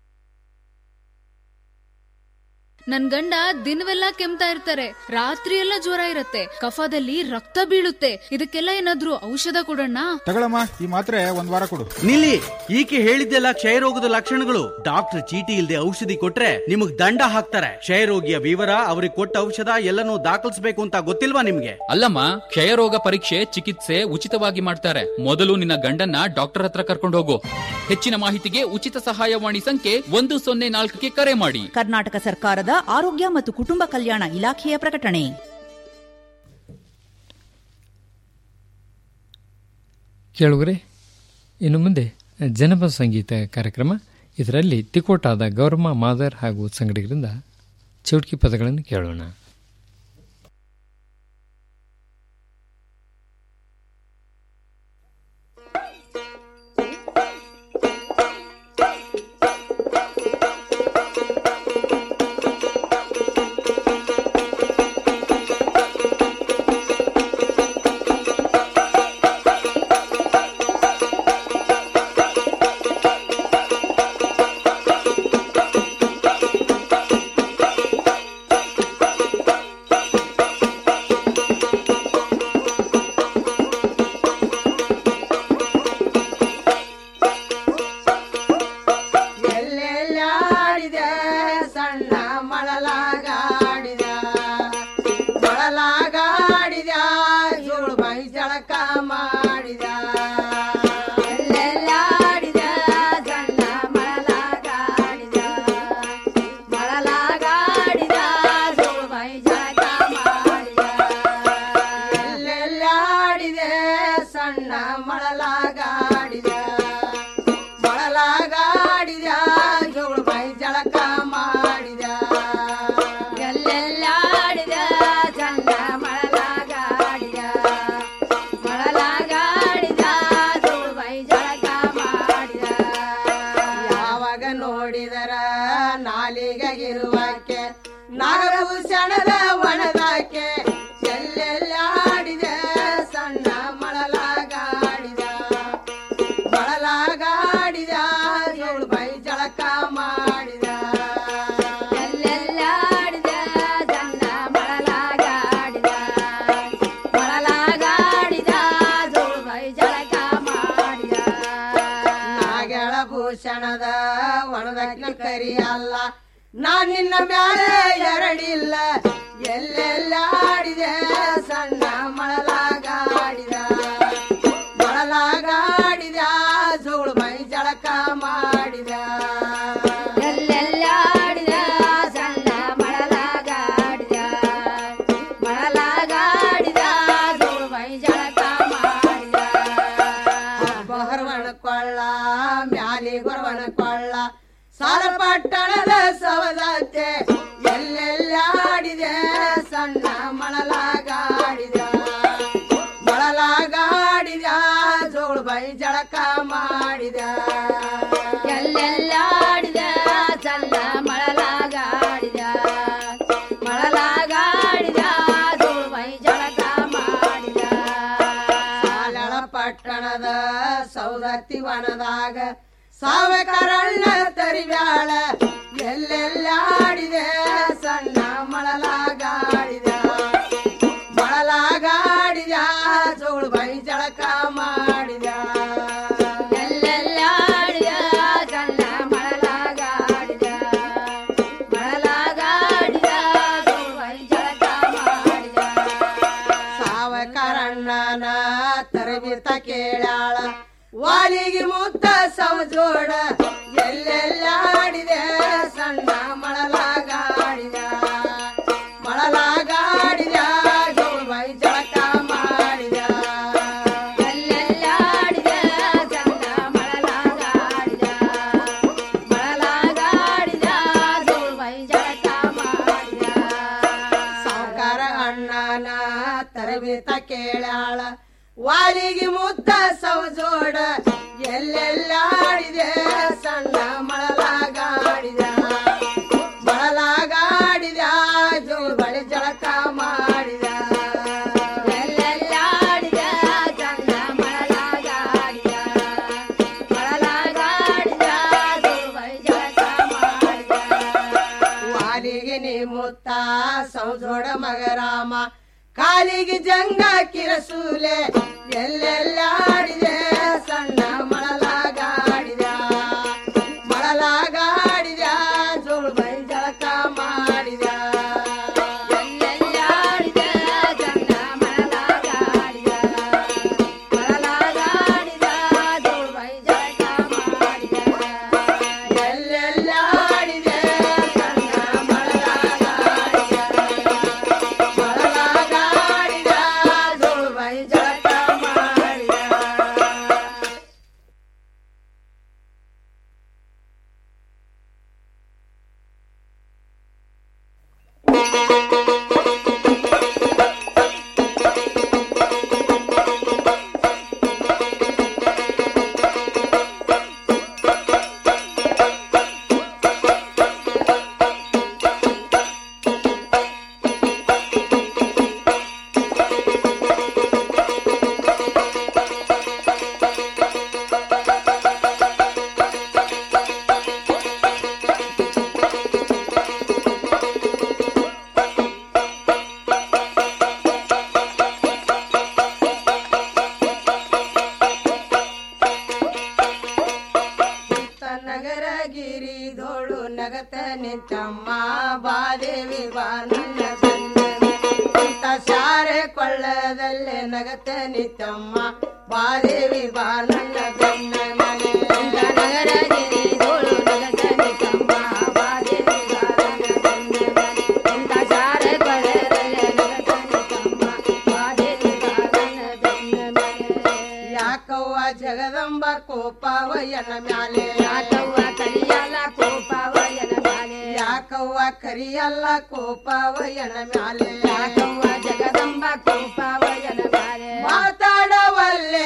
ನನ್ ಗಂಡ ದಿನವೆಲ್ಲ ಕೆಮ್ತಾ ಇರ್ತಾರೆ ರಾತ್ರಿ ಎಲ್ಲ ಜ್ವರ ಇರತ್ತೆ ಕಫದಲ್ಲಿ ರಕ್ತ ಬೀಳುತ್ತೆ ಇದಕ್ಕೆಲ್ಲ ಏನಾದ್ರೂ ಔಷಧ ಕೊಡೋಣ ತಗೊಳಮ್ಮ ಈ ಮಾತ್ರೆ ಒಂದ್ ವಾರ ಕೊಡು ನಿಲ್ಲಿ ಈಕೆ ಹೇಳಿದ್ದೆಲ್ಲ ಕ್ಷಯರೋಗದ ಲಕ್ಷಣಗಳು ಡಾಕ್ಟರ್ ಚೀಟಿ ಇಲ್ಲದೆ ಔಷಧಿ ಕೊಟ್ರೆ ನಿಮಗ್ ದಂಡ ಹಾಕ್ತಾರೆ ಕ್ಷಯರೋಗಿಯ ವಿವರ ಅವ್ರಿಗೆ ಕೊಟ್ಟ ಔಷಧ ಎಲ್ಲನೂ ದಾಖಲಿಸಬೇಕು ಅಂತ ಗೊತ್ತಿಲ್ವಾ ನಿಮ್ಗೆ ಅಲ್ಲಮ್ಮ ಕ್ಷಯರೋಗ ಪರೀಕ್ಷೆ ಚಿಕಿತ್ಸೆ ಉಚಿತವಾಗಿ ಮಾಡ್ತಾರೆ ಮೊದಲು ನಿನ್ನ ಗಂಡನ್ನ ಡಾಕ್ಟರ್ ಹತ್ರ ಕರ್ಕೊಂಡು ಹೋಗು ಹೆಚ್ಚಿನ ಮಾಹಿತಿಗೆ ಉಚಿತ ಸಹಾಯವಾಣಿ ಸಂಖ್ಯೆ ಒಂದು ಸೊನ್ನೆ ನಾಲ್ಕಕ್ಕೆ ಕರೆ ಮಾಡಿ ಕರ್ನಾಟಕ ಸರ್ಕಾರದ ಆರೋಗ್ಯ ಮತ್ತು ಕುಟುಂಬ ಕಲ್ಯಾಣ ಇಲಾಖೆಯ ಪ್ರಕಟಣೆ ಕೇಳುಗರೆ ಇನ್ನು ಮುಂದೆ ಜನಪದ ಸಂಗೀತ ಕಾರ್ಯಕ್ರಮ ಇದರಲ್ಲಿ ತಿಕೋಟಾದ ಗೌರಮ್ಮ ಮಾದರ್ ಹಾಗೂ ಸಂಗಡಿಗರಿಂದ ಚೌಟ್ಕಿ ಪದಗಳನ್ನು ಕೇಳೋಣ ಎಲ್ಲೆಲ್ಲಾಡಿದ ಸಣ್ಣ ಮಳಲಾಗಾಡಿದ ಮಳಲಾಗಾಡಿದ ಜೋಳು ಬೈ ಜಳಕ ಮಾಡಿದ ಎಲ್ಲೆಲ್ಲಾಡಿದ ಸಣ್ಣ ಮಳಲಾಗಾಡಿದ ಮಳಲಾಗಾಡಿದ ಜೋಳು ಬೈ ಜಳಕ ಮಾಡಿದ ಎಲ್ಲೆಲ್ಲಾಡಿದೆ ಸಣ್ಣ ಮಳಲಾಗಾಡಿದ ಮೊಳಲಾಗಾಡಿದ ಜೋಳು ಮೈ ಜಳಕ ಮಾಡಿದ ಎಲ್ಲೆಲ್ಲಾಡಿದ ಚಂದ ಮೊಳಲಾಗಾಡಿದ ಮೊಳಲಾಗಾಡಿದ ಜೋಳು ಮೈ ಜಳಕ ಮಾಡಿದ ಯಾವಾಗ ನೋಡಿದರ ನಾಲಿಗೆಗಿರುವಕ್ಕೆ ನಾಗಭೂಷಣದ ಒಣದಾಕೆ ಎಲ್ಲೆಲ್ಲಾಡಿದ ಸಣ್ಣ ಮೊಳಲಾಗಾಡಿದ ಮೊಳಲಾಗಾಡಿದ ಜೋಳು ಬೈ ಜಳಕ ಮಾಡಿದ ಎಲ್ಲೆಲ್ಲಾಡಿದ ಸಣ್ಣ ಮೊಳಲಾಗಾಡಿದ ಮೊಳಲಾಗಾಡಿದ ಜೋಳು ಬೈ ಜಳಕ ಮಾಡಿದ ನಾಗೆಳ ಭೂಷಣದ ಒಣದಕ್ಕೆ ಕರಿ ಅಲ್ಲ ನಾ ನಿನ್ನ ಮ್ಯಾಲೆ ಎರಡಿಲ್ಲ ಎಲ್ಲೆಲ್ಲಾಡಿದೆ ಸಣ್ಣ ಮೊಳಲಾಗಾಡಿದ ಮೊಳಲಾಗಾಡಿದ ಜೋಳು ಮೈ ಜಳಕ ಮಾಡಿದ ಎಲ್ಲೆಲ್ಲಾಡಿದ ಸಣ್ಣ ಮೊಳಲಾಗಾಡಿದ ಮೊಳಲಾಗಾಡಿದ ಜೋಳು ಮೈ ಜಳಕ ಮಾಡಿದ ಬಹರ್ವಣ ಕೊಳ್ಳ ಮ್ಯಾಲಿ ಗೊರವಣ ಕೊಳ್ಳ ಸಾಲ ಪಟ್ಟಣದ ಸವದತ್ತೆ ಎಲ್ಲೆಲ್ಲಾಡಿದೆ ಸಣ್ಣ ಮೊಳಲಾಗಾಡಿದ ಮೊಳಲಾಗಾಡಿದ ಜೋಳು ಬೈ ಜಳಕ ಮಾಡಿದ ಎಲ್ಲೆಲ್ಲಾಡಿದ ಸಣ್ಣ ಮೊಳಲಾಗಾಡಿದ ಮೊಳಲಾಗಾಡಿದ ಜೋಳು ಬೈ ಜಳಕ ಮಾಡಿದ ಸಾಲಳ ಪಟ್ಟಣದ ಸೌದತ್ತಿ ವನದಾಗ ಸಾವಕರಣ್ಣ ತರಿಬ್ಯಾಳ ಎಲ್ಲೆಲ್ಲಾಡಿದೆ ಸಣ್ಣ ಮೊಳಲಾಗಾಡಿದ ಮೊಳಲಾಗಾಡಿದ ಜೋಳು ಬೈ ಜಳಕ ಮಾಡಿದ ಎಲ್ಲೆಲ್ಲಾಡಿದ ಸಣ್ಣ ಮೊಳಲಾಗಾಡಿದ ಮೊಳಲಾಗಾಡಿದ ಜೋಳು ಬೈ ಜಳಕ ಮಾಡಿದ ಸಾವಕರಣ್ಣನ ತರಬಿತ ಕೇಳಾಳ ವಾಲಿಗೆ ಮುತ್ತ ಸಮಜೋಡ ಎಲ್ಲೆಲ್ಲಾಡಿದೆ ಸಣ್ಣ ಮಳಲ ಗೀತ ಕೇಳಾಳ ವಾಲಿಗೆ ಮುತ್ತ ಸೌಜೋಡ ಎಲ್ಲೆಲ್ಲಾಡಿದೆ ಸಣ್ಣ ಮಳಲಾಗಾಡಿದ ಮಳಲಾಗಾಡಿದ ಜೋಳು ಬಳಿ ಜಳಕ ಮಾಡಿದ ಎಲ್ಲೆಲ್ಲಾಡಿದ ಚಂದ ಮಳಲಾಗಾಡಿದ ಮಳಲಾಗಾಡಿದ ದುರ್ಬೈ ಜಳಕ ಮಾಡಿದ ವಾಲಿಗೆ ನೀ ಮುತ್ತ ಸೌಜೋಡ ಮಗರಾಮ ಕಾಲಿಗೆ ಜಂಗ ಕಿರಸೂಲೆ ಎಲ್ಲೆಲ್ಲಾಡಿದೆ ಸಣ್ಣ ಮಳಲಾಗಾಡಿದ ಮಳಲಾಗಾಡಿದ ಜೋಳು ಬೈ ಜಳಕ ಮಾಡಿದ ಎಲ್ಲೆಲ್ಲಾಡಿದ ಚಂದ ಮಳಲಾಗಾಡಿದ ಮಳಲಾಗಾಡಿದ ದುರ್ಬೈ ಜಳಕ ಮಾಡಿದ ಎಲ್ಲೆಲ್ಲಾಡಿದೆ ಸಣ್ಣ ಮಳಲಾಗಾಡಿದ ಮಳಲಾಗಾಡಿದ ಜೋಳು ಬೈ ಜಳಕ ಮಾಡಿದ ನಗರ ಗಿರಿ ಧೋಳು ನಗತ ನಿಂತಮ್ಮ ಬಾದೇವಿ ಬಾ ನನ್ನ ಬೆನ್ನನೆ. ಇಂಥ ಶಾರೆ ಕೊಳ್ಳದಲ್ಲೇ ನಗತ ನಿಂತಮ್ಮ ಬಾದೇವಿ ಬಾ ನನ್ನ ಬೆನ್ನ ಮನೆ ನಗರ ಗಿರಿ ಧೂಳು ನಗತ ನಿಂತಮ್ಮ ಬಾದೇವಿ ಬಾ ನನ್ನ ಬೆನ್ನ ಮನೆ. ಇಂಥ ಶಾರೆ ಕೊಳ್ಳದಲ್ಲೇ ನಗತ ನಿಂತಮ್ಮ ಬಾದೇವಿ ಬಾ ನನ್ನ ಬೆನ್ನ ಮನೆ. ಯಾಕವ್ವ ಜಗದಂಬ ಕೋಪವಯನ ಮ್ಯಾಲೆ ಯಾಕವ್ವ ಕರಿಯಲ್ಲ ಕೋಪವಯನ ಮ್ಯಾಲೆ ಯಾಕವ್ವ ಕರಿಯಲ್ಲ ಕೋಪವಯನ ಮ್ಯಾಲೆ ಯಾಕವ್ವ ಜಗದಂಬ ಕೋಪವಯನ ಮ್ಯಾಲೆ ಮಾತಾಡವಲ್ಲೆ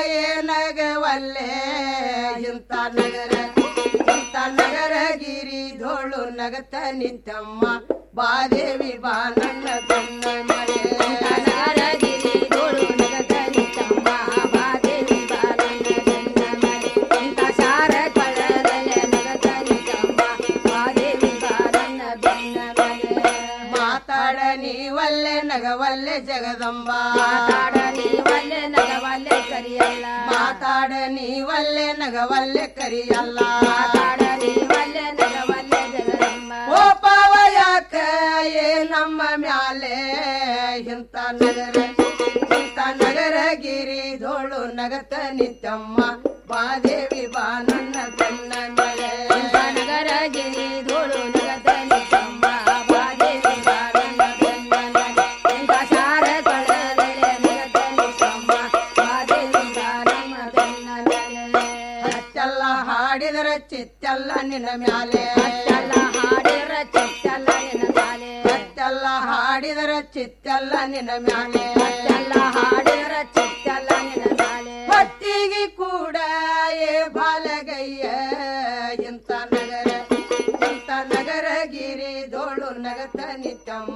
ಏನಗವಲ್ಲೆ ಇಂಥ ನಗರ ಇಂಥ ನಗರ ಗಿರಿ ಧೋಳು ನಗತ ನಿಂತಮ್ಮ ಬಾದೇವಿ ಬಾ ನನ್ನ ಬೆನ್ನ ಮನೆ ನಗರ ಗಿರಿ ಧೂಳು ನಗತ ನಿಂತಮ್ಮ ಬಾದೇವಿ ಬಾ ನನ್ನ ಬೆನ್ನ ಮನೆ. ಇಂಥ ಶಾರ ಕೊಳ್ಳದಲ್ಲೇ ನಗತ ನಿಂತಮ್ಮ ಬಾದೇವಿ ಬಾ ನನ್ನ ಬೆನ್ನ ಮನೆ. ಮಾತಾಡ ನೀವಲ್ಲೆ ನಗವಲ್ಲೆ ಜಗದಂಬ ಮಾತಾಡ ನೀವಲ್ಲೆ ನಗವಲ್ಲೆ ಕರಿಯಲ್ಲ ಮಾತಾಡ ನೀವಲ್ಲೆ ನಗವಲ್ಲೆ ಕರಿಯಲ್ಲ ಮಾತಾಡ ನೀವಲ್ಲೆ ನಗವಲ್ಲೆ ಜಗದಂಬ ಕೋಪವ ಯಾಕ ಏ ನಮ್ಮ ಮ್ಯಾಲೆ ಇಂಥ ನಗರ ಇಂಥ ನಗರ ಗಿರಿ ಧೋಳು ನಗತ ನಿಂತಮ್ಮ ಬಾದೇವಿ ಬಾ ನನ್ನ ಬೆನ್ನ ಮಳೆ ಇಂಥ ನಗರ ಗಿರಿ ಧೂಳು ನಗತ ನಿಂತಮ್ಮ ಬಾದೇವಿ ಬಾ ನನ್ನ ಬೆನ್ನ ಮನೆ. ಇಂಥ ಶಾರ ಕೊಳ್ಳದಲ್ಲೇ ನಗತ ನಿಂತಮ್ಮ ಬಾದೇವಿ ಬಾ ನಮ್ಮ ಬೆನ್ನ ಮನೆ. ಅಚ್ಚಲ್ಲ ಹಾಡಿದರ ಚಿತ್ತಲ್ಲ ನಿನ್ನ ಮ್ಯಾಲೆ ಅಚ್ಚಲ್ಲ ಹಾಡಿರ ಚಿತ್ತಲ್ಲ ನಿನ್ನ ಮ್ಯಾಲೆ ಅಚ್ಚಲ್ಲ ಹಾಡಿದರ ಚಿತ್ತಲ್ಲ ನಿನ್ನ ಮ್ಯಾಲೆ ಅಚ್ಚಲ್ಲ ಹಾಡಿರ ಚಿತ್ತಲ್ಲ ನಿನ್ನ ಮ್ಯಾಲೆ ಹೊತ್ತಿಗೆ ಕೂಡ ಏ ಬಾಲಗಯ್ಯ ಇಂಥ ನಗರ ಇಂಥ ನಗರ ಗಿರಿ ಧೋಳು ನಗತ ನಿತ್ತಮ್ಮ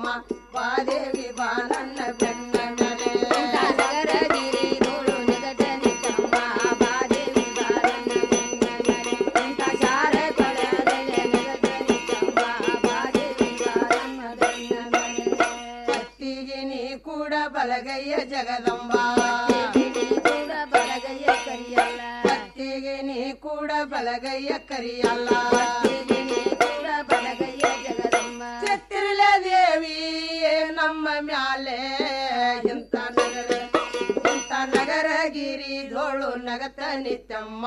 ಬಾದೇವಿ ಬಾ ನನ್ನ ಬೆನ್ನ ಮೇಲೆ ಇಂಥ ನಗರ ಗಿರಿ ಧೂಳು ನಗತ ನಿಂತಮ್ಮ ಬಾದೇವಿ ಬಾ ನನ್ನ ಬೆನ್ನ ಮನೆ. ಇಂಥ ಶಾರ ಕೊಳದಲ್ಲೇ ನಗತ ನಿಂತಮ್ಮ ಬಾದೇವಿ ಬಾ ನಮ್ಮ ಬೆನ್ನ ಮನೆ. ಹೊತ್ತಿಗೆ ನೀ ಕೂಡ ಬಲಗಯ್ಯ ಜಗದಂಬ ಗಿರಿ ಕೂಡ ಬಲಗೈಯ ಕರಿಯಲ್ಲ ಹೊತ್ತಿಗೆ ನೀ ಕೂಡ ಬಲಗಯ್ಯ ಕರಿಯಲ್ಲ ಗಿರಿ ಕೂಡ ಬಲಗೈಯ ಜಗದಂಬ ಛತ್ತಿರಲ ದೇವಿ ನಮ್ಮ ಮ್ಯಾಲೆ ಇಂಥ ನಗರ ಇಂಥ ನಗರ ಗಿರಿ ಧೋಳು ನಗತ ನಿತ್ತಮ್ಮ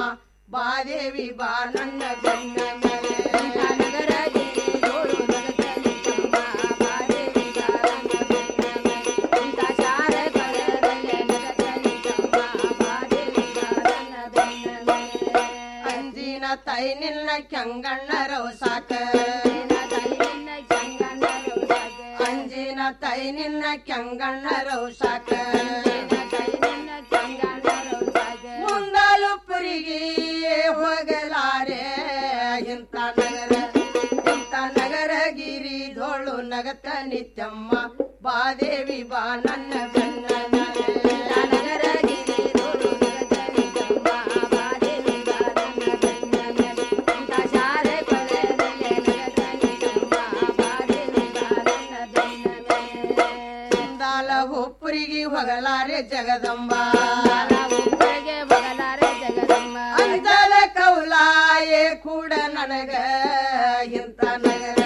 ಬಾದೇವಿ ಬಾ ನನ್ನ ಬೆನ್ನ ಮೇಲೆ ಇಂಥ ನಗರ ಗಿರಿ ಧೂಳು ನಗತ ನಿಂತಮ್ಮ ಬಾದೇವಿ ಬಾ ನನ್ನ ಬೆನ್ನ ಮನೆ. ಇಂಥ ಶಾರ ಕೊಳದಲ್ಲೇ ನಗತ ನಿಂತಮ್ಮ ಬಾದೇವಿ ಬಾ ನನ್ನ ಬೆನ್ನ ಮನೆ. ಅಂಜಿನ ತೈ ನಿನ್ನ ಕೆಂಗಣ್ಣ ರೌಸಾಕ ನಿನ್ನ ದೈನಿನ್ನ ಜಂಗಣ್ಣ ರೋಸಾಗೆ. ಅಂಜಿನ ತೈ ನಿನ್ನ ಕೆಂಗಣ್ಣ ರೌಸಾಕ ಮುಂದಾಲುಪುರಿಗೆ ಹೋಗಲಾರೆ ಇಂಥ ನಗರ ಇಂಥ ನಗರ ಗಿರಿ ಧೋಳು ನಗತ ನಿತ್ಯಮ್ಮ ಬಾದೇವಿ ಬಾ ನನ್ನ ಬೆನ್ನ ನಗರ ಗಿರಿ ಧೋಳು ನಗತ ನಿತ್ಯಮ್ಮ ಬಾದೇವಿ ಬಾ ನನ್ನ ಬೆನ್ನ ಇಂಥ ಶಾಲೆ ಕೊಲೆಯಲ್ಲಿ ನಗತ ನಿತ್ಯಮ್ಮ ಬಾದೇವಿ ಬಾ ನನ್ನ ಬೆನ್ನ ಇಂದಾಲ ಉಪ್ಪರಿಗೆ ಹೊಗಲಾರೆ ಜಗದಂಬ ಅಂದಲ ಕೌಲಾಯೇ ಕೂಡ ನನಗ ಇಂಥ ನಗರ